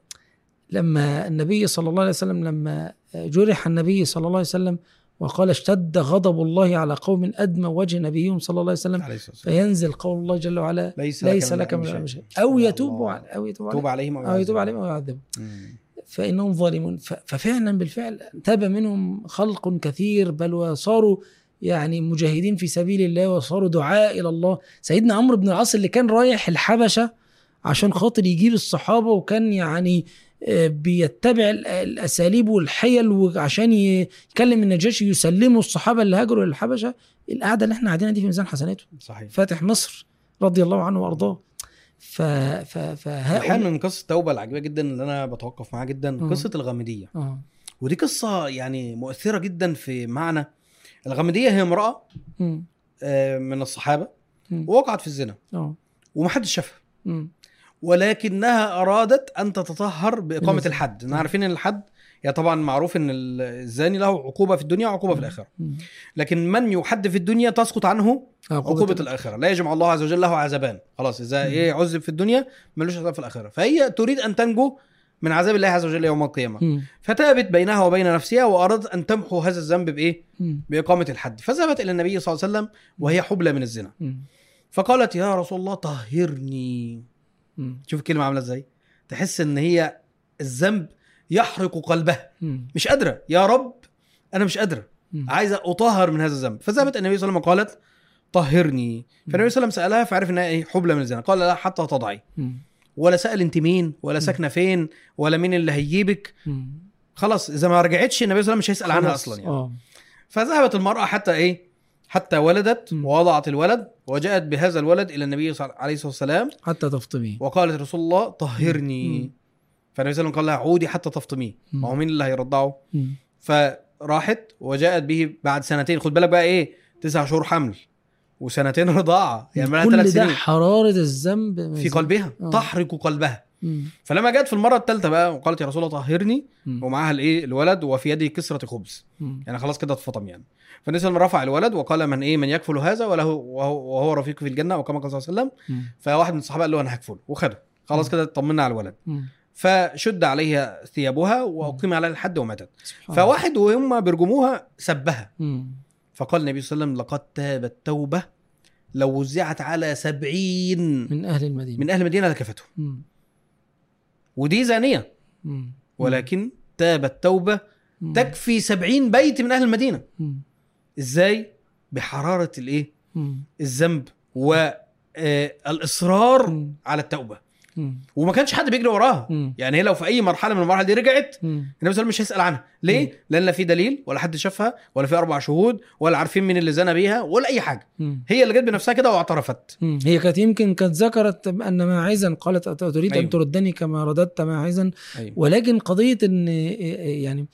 لما النبي صلى الله عليه وسلم لما جرح النبي صلى الله عليه وسلم وقال اشتد غضب الله على قوم ادمى وجه نبيهم صلى الله عليه وسلم عليه الصلاه والسلام فينزل قول الله جل وعلا ليس, ليس لك من الامر شيء او يا يتوب الله. عل- او يتوب توب عليهم عليهم او يتوب عليهم او يعذبهم مم. فانهم ظالمون ف- ففعلا بالفعل تاب منهم خلق كثير بل وصاروا يعني مجاهدين في سبيل الله وصاروا دعاء الى الله سيدنا عمرو بن العاص اللي كان رايح الحبشه عشان خاطر يجيب الصحابه وكان يعني آه، بيتبع ال- الاساليب والحيل وعشان ي- يكلم النجاشي يسلموا الصحابه اللي هاجروا للحبشه القعده اللي احنا قاعدينها دي في ميزان حسناته صحيح فاتح مصر رضي الله عنه وارضاه ف ف احيانا فهؤلاء من قصه التوبه العجيبه جدا اللي انا بتوقف معاها جدا مم. قصه الغامديه اه ودي قصه يعني مؤثره جدا في معنى الغامديه هي امراه مم. آه، من الصحابه مم. ووقعت في الزنا اه ومحدش شافها مم. ولكنها ارادت ان تتطهر باقامه بالظبط. الحد احنا عارفين ان الحد يعني طبعا معروف ان الزاني له عقوبه في الدنيا وعقوبه في الاخره مم. لكن من يحد في الدنيا تسقط عنه عقوبه الأخرى. الاخره لا يجمع الله عز وجل له عذابان خلاص اذا مم. ايه عذب في الدنيا ملوش عذاب في الاخره فهي تريد ان تنجو من عذاب الله عز وجل يوم القيامه مم. فتابت بينها وبين نفسها وارادت ان تمحو هذا الذنب بايه مم. باقامه الحد فذهبت الى النبي صلى الله عليه وسلم وهي حبلى من الزنا مم. فقالت يا رسول الله طهرني مم. شوف الكلمه عامله ازاي تحس ان هي الذنب يحرق قلبها مم. مش قادره يا رب انا مش قادره مم. عايزه اطهر من هذا الذنب فذهبت النبي صلى الله عليه وسلم وقالت طهرني فالنبي صلى الله عليه وسلم سالها فعرف انها ايه حبلى من الزنا قال لا حتى تضعي مم. ولا سال انت مين ولا ساكنه فين ولا مين اللي هيجيبك مم. خلاص اذا ما رجعتش النبي صلى الله عليه وسلم مش هيسال عنها خلاص. اصلا يعني اه فذهبت المراه حتى ايه حتى ولدت مم. ووضعت الولد وجاءت بهذا الولد الى النبي صلى عليه الصلاه والسلام حتى تفطمي وقالت رسول الله طهرني مم. فالنبي صلى الله عليه وسلم قال لها عودي حتى تفطميه مم. ما هو مين اللي هيرضعه مم. فراحت وجاءت به بعد سنتين خد بالك بقى ايه تسع شهور حمل وسنتين رضاعه يعني بقى كل ثلاث ده سنين حراره الذنب من في الذنب. قلبها آه. تحرق قلبها مم. فلما جت في المره الثالثه بقى وقالت يا رسول الله طهرني مم. ومعاها الايه الولد وفي يده كسره خبز مم. يعني خلاص كده اتفطم يعني فالنبي صلى الله عليه وسلم رفع الولد وقال من ايه من يكفل هذا وله وهو, وهو رفيق في الجنه او كما قال صلى الله عليه وسلم مم. فواحد من الصحابه قال له انا هكفله وخده خلاص مم. كده اطمنا على الولد مم. فشد عليها ثيابها واقيم عليها الحد وماتت سبحان فواحد وهم بيرجموها سبها الله. مم. فقال النبي صلى الله عليه وسلم لقد تابت توبه لو وزعت على سبعين من اهل المدينه من اهل المدينه لكفته مم. ودي زانيه مم. ولكن تابت توبه مم. تكفي سبعين بيت من اهل المدينه مم. ازاي بحراره الايه مم. الذنب والاصرار مم. على التوبه مم. وما كانش حد بيجري وراها مم. يعني هي لو في اي مرحله من المراحل دي رجعت مم. النبي صلى الله عليه وسلم مش هيسال عنها ليه مم. لان لا في دليل ولا حد شافها ولا في اربع شهود ولا عارفين مين اللي زنى بيها ولا اي حاجه مم. هي اللي جت بنفسها كده واعترفت مم. هي كانت يمكن كانت ذكرت ان ماعزا قالت أت- تريد أيوة. ان تردني كما رددت ماعزا أيوة. ولكن قضيه ان يعني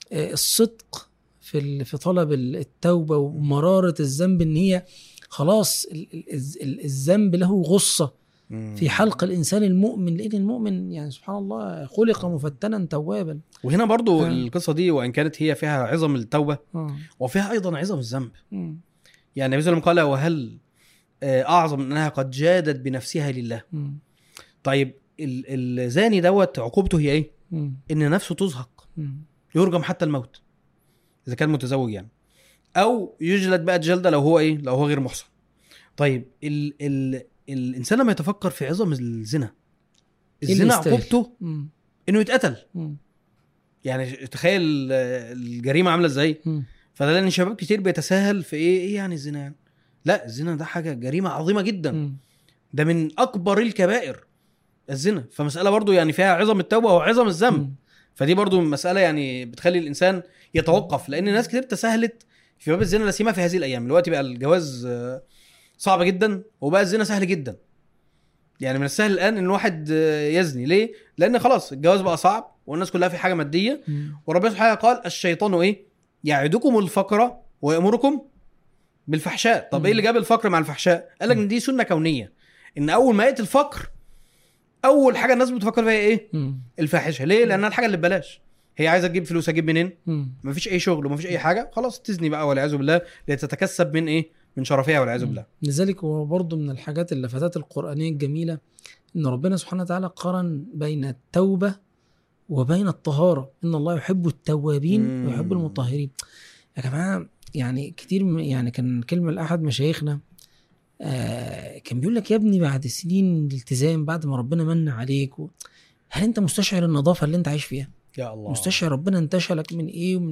الصدق في ال- في طلب التوبه ومراره الذنب ان هي خلاص ال- ال- ال- الذنب له غصه في حلق الانسان المؤمن لان المؤمن يعني سبحان الله خلق مفتنا توابا وهنا برضو آه. القصه دي وان كانت هي فيها عظم التوبه آه. وفيها ايضا عظم الذنب مم. يعني النبي صلى الله عليه وسلم قال وهل آه، اعظم من انها قد جادت بنفسها لله مم. طيب ال- الزاني دوت عقوبته هي ايه مم. ان نفسه تزهق مم. يرجم حتى الموت اذا كان متزوج يعني او يجلد بقى جلده لو هو ايه لو هو غير محصن طيب ال ال الانسان لما يتفكر في عظم الزنا اللي الزنا يستاهل؟ عقوبته مم. انه يتقتل مم. يعني تخيل آه، الجريمه عامله ازاي مم. فده لان شباب كتير بيتساهل في ايه ايه يعني الزنا يعني لا الزنا ده حاجه جريمه عظيمه جدا مم. ده من اكبر الكبائر الزنا فمساله برضو يعني فيها عظم التوبه وعظم الذنب مم. فدي برضو مساله يعني بتخلي الانسان يتوقف لان ناس كتير تساهلت في باب الزنا لا سيما في هذه الايام دلوقتي بقى الجواز آه، صعب جدا وبقى الزنا سهل جدا يعني من السهل الان ان الواحد آه، يزني ليه لان خلاص الجواز بقى صعب والناس كلها في حاجه ماديه مم. وربنا سبحانه قال الشيطان ايه يعدكم الفقر ويامركم بالفحشاء طب مم. ايه اللي جاب الفقر مع الفحشاء قال لك ان دي سنه كونيه ان اول ما ياتي الفقر اول حاجه الناس بتفكر فيها ايه مم. الفاحشه ليه لانها الحاجه اللي ببلاش هي عايزه تجيب فلوس اجيب منين مم. مفيش اي شغل ومفيش اي حاجه خلاص تزني بقى والعياذ بالله لتتكسب من ايه من شرفها والعياذ بالله لذلك هو برضه من الحاجات اللفتات القرآنية الجميلة إن ربنا سبحانه وتعالى قرن بين التوبة وبين الطهارة إن الله يحب التوابين مم. ويحب المطهرين يا جماعة يعني كتير م- يعني كان كلمة لأحد مشايخنا آه كان بيقول لك يا ابني بعد سنين الالتزام بعد ما ربنا من عليك و... هل انت مستشعر النظافه اللي انت عايش فيها؟ يا الله مستشعر ربنا انتشلك من ايه ومن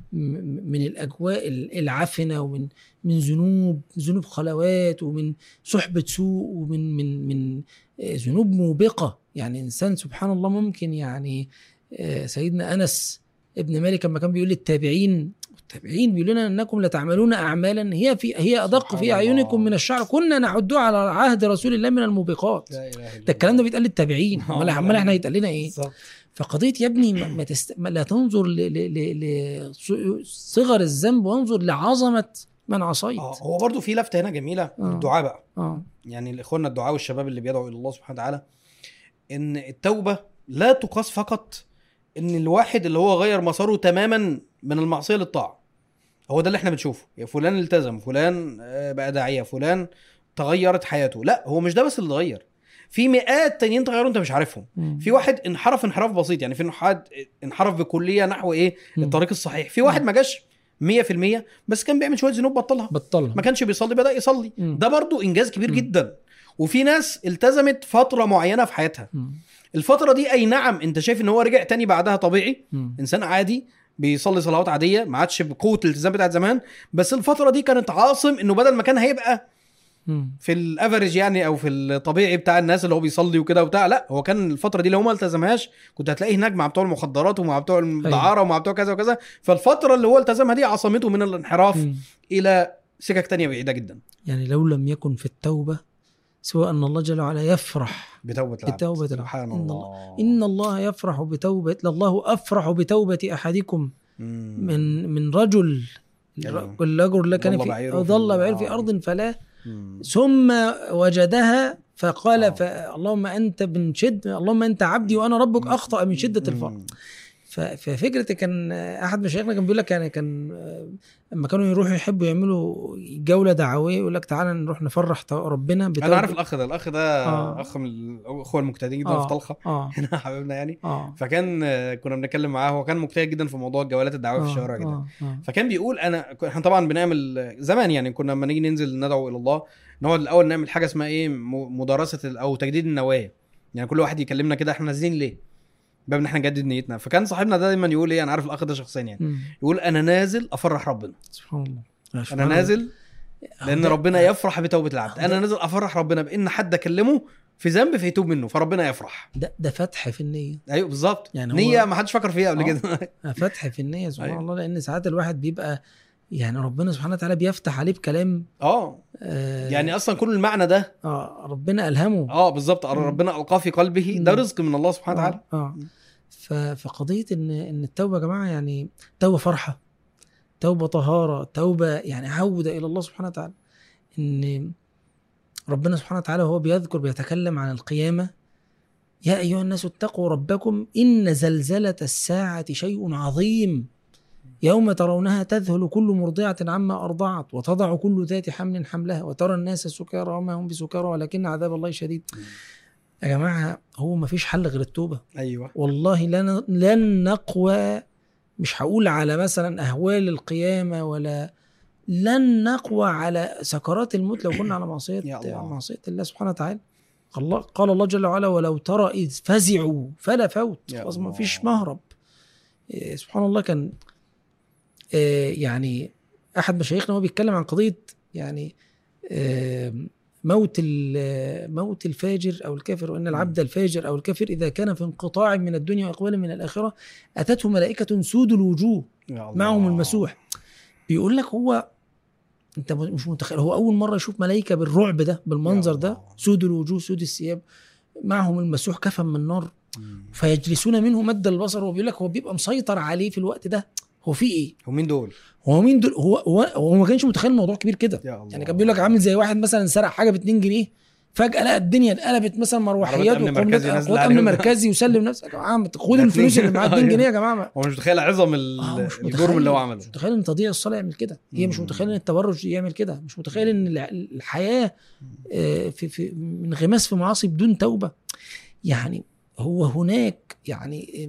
م- من الاجواء العفنه ومن من ذنوب ذنوب خلوات ومن صحبه سوء ومن من من آه، ذنوب موبقه يعني انسان سبحان الله ممكن يعني آه، سيدنا انس ابن مالك لما كان بيقول للتابعين التابعين بيقول لنا انكم لتعملون اعمالا هي في هي ادق سبحان في اعينكم الله. من الشعر كنا نعدها على عهد رسول الله من الموبقات لا اله الا ده الكلام ده بيتقال للتابعين آه، امال امال احنا هيتقال لنا ايه بالظبط. فقضيه يا ابني ما ما تست... ما لا تنظر ل... ل... ل... لصغر الذنب وانظر لعظمه من عصيت اه هو برضو في لفته هنا جميله آه. الدعاء بقى اه يعني الاخوان الدعاء والشباب اللي بيدعوا الى الله سبحانه وتعالى ان التوبه لا تقاس فقط ان الواحد اللي هو غير مساره تماما من المعصيه للطاعه هو ده اللي احنا بنشوفه يا فلان التزم فلان آه، بقى داعيه فلان تغيرت حياته لا هو مش ده بس اللي اتغير في مئات تانيين تغيروا انت مش عارفهم مم. في واحد انحرف انحراف بسيط يعني في واحد انحرف بكليه نحو ايه مم. الطريق الصحيح في واحد ما جاش 100% بس كان بيعمل شويه ذنوب بطلها بطلها ما كانش بيصلي بدا يصلي مم. ده برضو انجاز كبير مم. جدا وفي ناس التزمت فتره معينه في حياتها مم. الفتره دي اي نعم انت شايف ان هو رجع تاني بعدها طبيعي مم. انسان عادي بيصلي صلوات عاديه ما عادش بقوه الالتزام بتاعت زمان بس الفتره دي كانت عاصم انه بدل ما كان هيبقى مم. في الافرج يعني او في الطبيعي بتاع الناس اللي هو بيصلي وكده وبتاع لا هو كان الفتره دي لو ما التزمهاش كنت هتلاقيه هناك مع بتوع المخدرات ومع بتوع الدعاره ومع بتوع كذا وكذا فالفتره اللي هو التزمها دي عصمته من الانحراف مم. الى سكك تانية بعيده جدا يعني لو لم يكن في التوبه سوى ان الله جل وعلا يفرح بتوبه العبد بتوبة العبد. سبحان إن الله ان الله يفرح بتوبه الله افرح بتوبه احدكم مم. من من رجل أيوه. الرجل اللي كان ضل في بعيره في ضل ال- بعير في آه. ارض فلا مم. ثم وجدها فقال آه. ف... اللهم انت من شد اللهم انت عبدي وانا ربك اخطا من شده الفقر مم. ف... ففكره كان احد مشايخنا كان بيقول لك يعني كان آه، لما كانوا يروحوا يحبوا يعملوا جوله دعويه يقول لك تعالى نروح نفرح تو- ربنا بتوبة انا عارف الاخ ده الاخ ده آه. اخ من الاخوه المجتهدين جدا آه. في طلخه اه هنا حبيبنا يعني اه فكان آه، كنا بنتكلم معاه هو كان مجتهد جدا في موضوع الجولات الدعويه في آه، الشوارع جدا آه، آه. فكان بيقول انا احنا طبعا بنعمل زمان يعني كنا لما نيجي ننزل ندعو الى الله نقعد الاول نعمل حاجه اسمها ايه م- مدرسه ال- او تجديد النوايا يعني كل واحد يكلمنا كده احنا نازلين ليه باب ان احنا نجدد نيتنا فكان صاحبنا ده دايما يقول ايه انا عارف الاخ ده شخصيا يعني مم. يقول انا نازل افرح ربنا سبحان الله انا سبحان نازل الله. لان ده- ربنا يفرح بتوبه العبد ده- انا نازل افرح ربنا بان حد اكلمه في ذنب فيتوب منه فربنا يفرح ده ده فتح في النيه ايوه بالظبط يعني هو- نيه ما حدش فكر فيها قبل آه. كده فتح في النيه سبحان أيوة. الله لان ساعات الواحد بيبقى يعني ربنا سبحانه وتعالى بيفتح عليه بكلام اه آه يعني اصلا كل المعنى ده آه ربنا الهمه اه بالظبط ربنا القاه في قلبه ده مم. رزق من الله سبحانه وتعالى اه, آه. ف- فقضيه ان ان التوبه يا جماعه يعني توبه فرحه توبه طهاره توبه يعني عوده الى الله سبحانه وتعالى ان ربنا سبحانه وتعالى وهو بيذكر بيتكلم عن القيامه يا ايها الناس اتقوا ربكم ان زلزله الساعه شيء عظيم يوم ترونها تذهل كل مرضعة عما أرضعت وتضع كل ذات حمل حملها وترى الناس سكارى وما هم بسكارى ولكن عذاب الله شديد يا جماعة هو ما فيش حل غير التوبة ايوه والله لن لن نقوى مش هقول على مثلا اهوال القيامه ولا لن نقوى على سكرات الموت لو كنا على معصيه يا الله. معصيه الله سبحانه وتعالى الله قال الله جل وعلا ولو ترى اذ فزعوا فلا فوت يا خلاص ما الله. فيش مهرب إيه، سبحان الله كان إيه، يعني احد مشايخنا وهو بيتكلم عن قضيه يعني آه، موت ال- موت الفاجر او الكافر وان العبد الفاجر او الكافر اذا كان في انقطاع من الدنيا واقبال من الاخره اتته ملائكه سود الوجوه يا الله. معهم المسوح بيقول لك هو انت مش متخيل هو اول مره يشوف ملائكه بالرعب ده بالمنظر يا ده الله. سود الوجوه سود الثياب معهم المسوح كفن من نار مم. فيجلسون منه مد البصر وبيقول لك هو بيبقى مسيطر عليه في الوقت ده هو في ايه هم مين دول؟ هو مين دول هو هو, هو ما كانش متخيل الموضوع كبير كده يا الله يعني كان بيقول لك عامل زي واحد مثلا سرق حاجه ب 2 جنيه فجاه لقى الدنيا اتقلبت مثلا مروحيات عربية أمن مركزي نازلة وقوات امن عليهم. مركزي وسلم نفسك يا جماعه خد ده الفلوس اتنين- اللي معاه 2 أيوه. جنيه يا جماعه هو مش متخيل عظم ال- آه، مش الجرم اللي هو عمله مش متخيل ان تضييع الصلاه يعمل كده هي مش مم. متخيل ان التبرج يعمل كده مش متخيل ان الع- الحياه آه، في في انغماس في معاصي بدون توبه يعني هو هناك يعني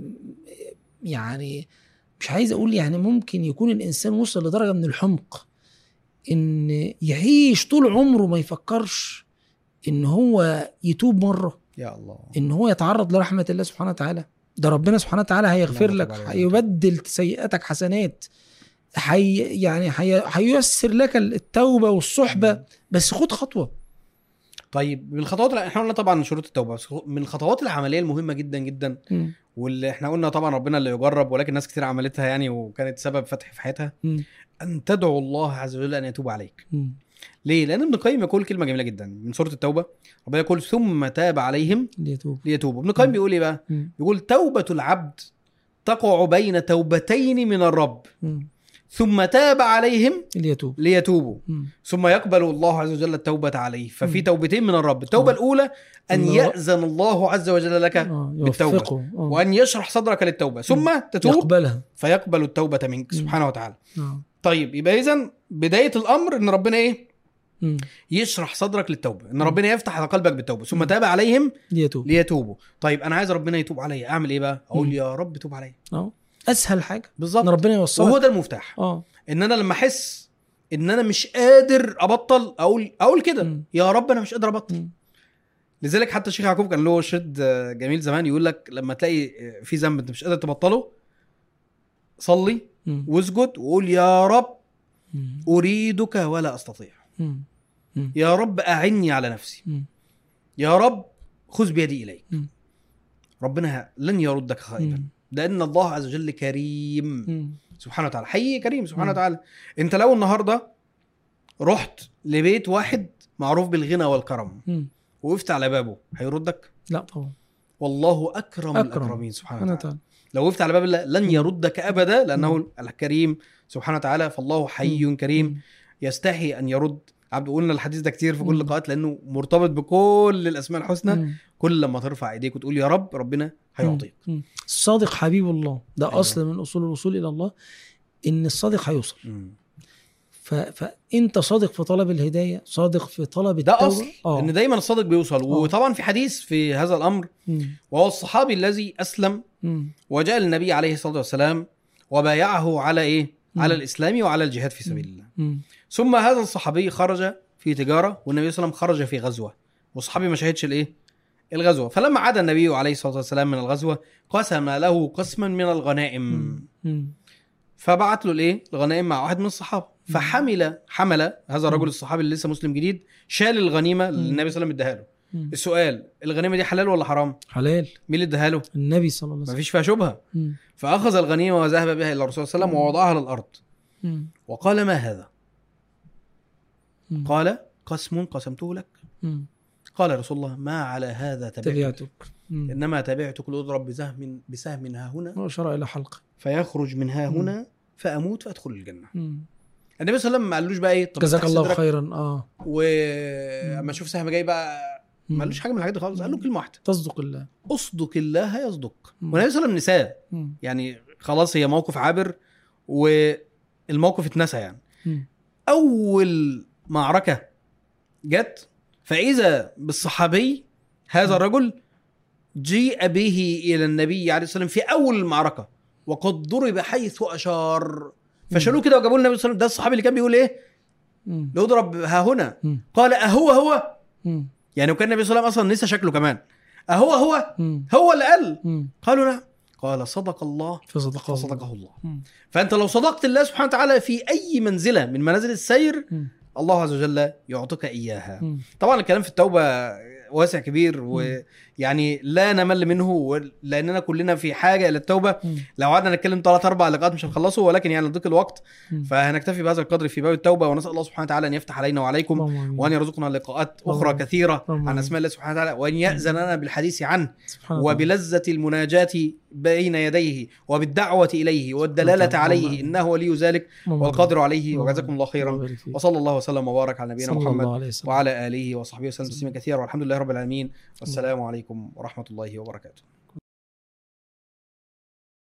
يعني مش عايز اقول يعني ممكن يكون الانسان وصل لدرجه من الحمق ان يعيش طول عمره ما يفكرش ان هو يتوب مره يا الله ان هو يتعرض لرحمه الله سبحانه وتعالى ده ربنا سبحانه وتعالى هيغفر اللهم لك صل على هيبدل سيئاتك حسنات حي يعني حي هييسر لك التوبه والصحبه بس خد خطوه طيب من الخطوات احنا قلنا طبعا شروط التوبه بس من الخطوات العمليه المهمه جدا جدا مم. واللي احنا قلنا طبعا ربنا اللي يجرب ولكن ناس كتير عملتها يعني وكانت سبب فتح في حياتها مم. ان تدعو الله عز وجل ان يتوب عليك مم. ليه لان ابن القيم يقول كلمه جميله جدا من سوره التوبه ربنا يقول ثم تاب عليهم ليتوب ليتوبوا ابن القيم مم. بيقول ايه بقى مم. بيقول توبه العبد تقع بين توبتين من الرب مم. ثم تاب عليهم ليتوب ليتوبوا مم. ثم يقبل الله عز وجل التوبة عليه ففي مم. توبتين من الرب التوبة آه. الأولى أن الله- يأذن الله عز وجل لك آه، بالتوبة. يوفقه آه. وأن يشرح صدرك للتوبة ثم تتوب يقبلها فيقبل التوبة منك مم. سبحانه وتعالى آه. طيب يبقى إذا بداية الأمر أن ربنا إيه مم. يشرح صدرك للتوبة أن مم. ربنا يفتح على قلبك بالتوبة ثم مم. تاب عليهم ليتوب ليتوبوا طيب أنا عايز ربنا يتوب عليا أعمل إيه بقى أقول مم. يا رب توب عليا اه اسهل حاجه ان بالظبط ربنا وهو يوصلك ده المفتاح اه ان انا لما احس ان انا مش قادر ابطل اقول اقول كده مم. يا رب انا مش قادر ابطل مم. لذلك حتى الشيخ يعقوب كان له شد آه، جميل زمان يقول لك لما تلاقي آه، في ذنب انت مش قادر تبطله صلي مم. واسجد وقول يا رب مم. اريدك ولا استطيع مم. مم. يا رب اعني على نفسي مم. يا رب خذ بيدي اليك مم. ربنا لن يردك خائبا مم. لان الله عز وجل كريم مم. سبحانه وتعالى حقيقي كريم سبحانه مم. وتعالى انت لو النهارده رحت لبيت واحد معروف بالغنى والكرم مم. وقفت على بابه هيردك لا طبعا والله اكرم, أكرم. الاكرمين سبحانه سبحانه وتعالى وتعالى لو وقفت على باب الله لن مم. يردك ابدا لانه مم. الكريم سبحانه وتعالى فالله حي كريم مم. يستحي ان يرد عبد قلنا الحديث ده كتير في كل مم. اللقاءات لانه مرتبط بكل الاسماء الحسنى مم. كل لما ترفع ايديك وتقول يا رب ربنا هيعطيك مم. الصادق حبيب الله ده أيوة. اصل من اصول الوصول الى الله ان الصادق هيوصل مم. ف... فانت صادق في طلب الهدايه صادق في طلب ده التوبه اصل اه ان دايما الصادق بيوصل آه. وطبعا في حديث في هذا الامر مم. وهو الصحابي الذي اسلم مم. وجاء للنبي عليه الصلاه والسلام وبايعه على ايه؟ مم. على الاسلام وعلى الجهاد في سبيل الله. مم. ثم هذا الصحابي خرج في تجاره والنبي صلى الله عليه وسلم خرج في غزوه والصحابي ما شهدش الايه؟ الغزوه فلما عاد النبي عليه الصلاه والسلام من الغزوه قسم له قسما من الغنائم مم. مم. فبعت له الايه؟ الغنائم مع واحد من الصحابه فحمل حمل هذا الرجل الصحابي اللي لسه مسلم جديد شال الغنيمه اللي النبي صلى الله عليه وسلم اداها له مم. السؤال الغنيمه دي حلال ولا حرام حلال مين اللي اداها له النبي صلى الله عليه وسلم مفيش فيها شبهه مم. فاخذ الغنيمه وذهب بها الى الرسول صلى الله عليه وسلم مم. ووضعها على الارض مم. وقال ما هذا مم. قال قسم قسمته لك مم. قال رسول الله ما على هذا تبعتك تبعتك مم. انما تبعتك لاضرب بسهم بسهم ها هنا واشار الى حلقه فيخرج من ها هنا فاموت فادخل الجنه مم. النبي صلى الله عليه وسلم ما قالوش بقى ايه طب جزاك افتح الله صدرك خيرا اه واما اشوف سهم جاي بقى مم. ما قالوش حاجه من الحاجات دي خالص قال له كلمه واحده تصدق الله اصدق الله يصدق مم. والنبي صلى الله عليه وسلم نساه مم. يعني خلاص هي موقف عابر والموقف اتنسى يعني مم. اول معركه جت فاذا بالصحابي هذا الرجل جيء به الى النبي عليه الصلاه والسلام في اول المعركه وقد ضرب حيث اشار فشالوه كده وجابوا النبي صلى الله عليه وسلم ده الصحابي اللي كان بيقول ايه؟ مم. يضرب ها هنا مم. قال اهو هو مم. يعني وكان النبي صلى الله عليه وسلم اصلا نسى شكله كمان اهو هو مم. هو اللي قال مم. قالوا نعم قال صدق الله فصدقه فصدقه الله مم. فانت لو صدقت الله سبحانه وتعالى في اي منزله من منازل السير مم. الله عز وجل يعطيك اياها مم. طبعا الكلام في التوبه واسع كبير ويعني لا نمل منه و- لاننا كلنا في حاجه الى التوبه مم. لو قعدنا نتكلم ثلاث اربع لقاءات مش هنخلصه ولكن يعني لضيق الوقت مم. فهنكتفي بهذا القدر في باب التوبه ونسال الله سبحانه وتعالى ان يفتح علينا وعليكم اللهم آمين. وان يرزقنا لقاءات اخرى اللهم- كثيره اللهم عن آمين. اسماء الله سبحانه وتعالى وان ياذن لنا بالحديث عنه سبحان الله. وبلذة المناجاة بين يديه وبالدعوة إليه والدلالة اللهم عليه آمين. إنه ولي ذلك اللهم والقادر عليه اللهم وجزاكم الله الله خيرا يبارك فيك. وصلى الله وسلم وبارك على نبينا صلى محمد الله عليه وسلم وعلى آله وصحبه وسلم تسليما كثيرا والحمد لله رب العالمين والسلام عليكم ورحمة الله وبركاته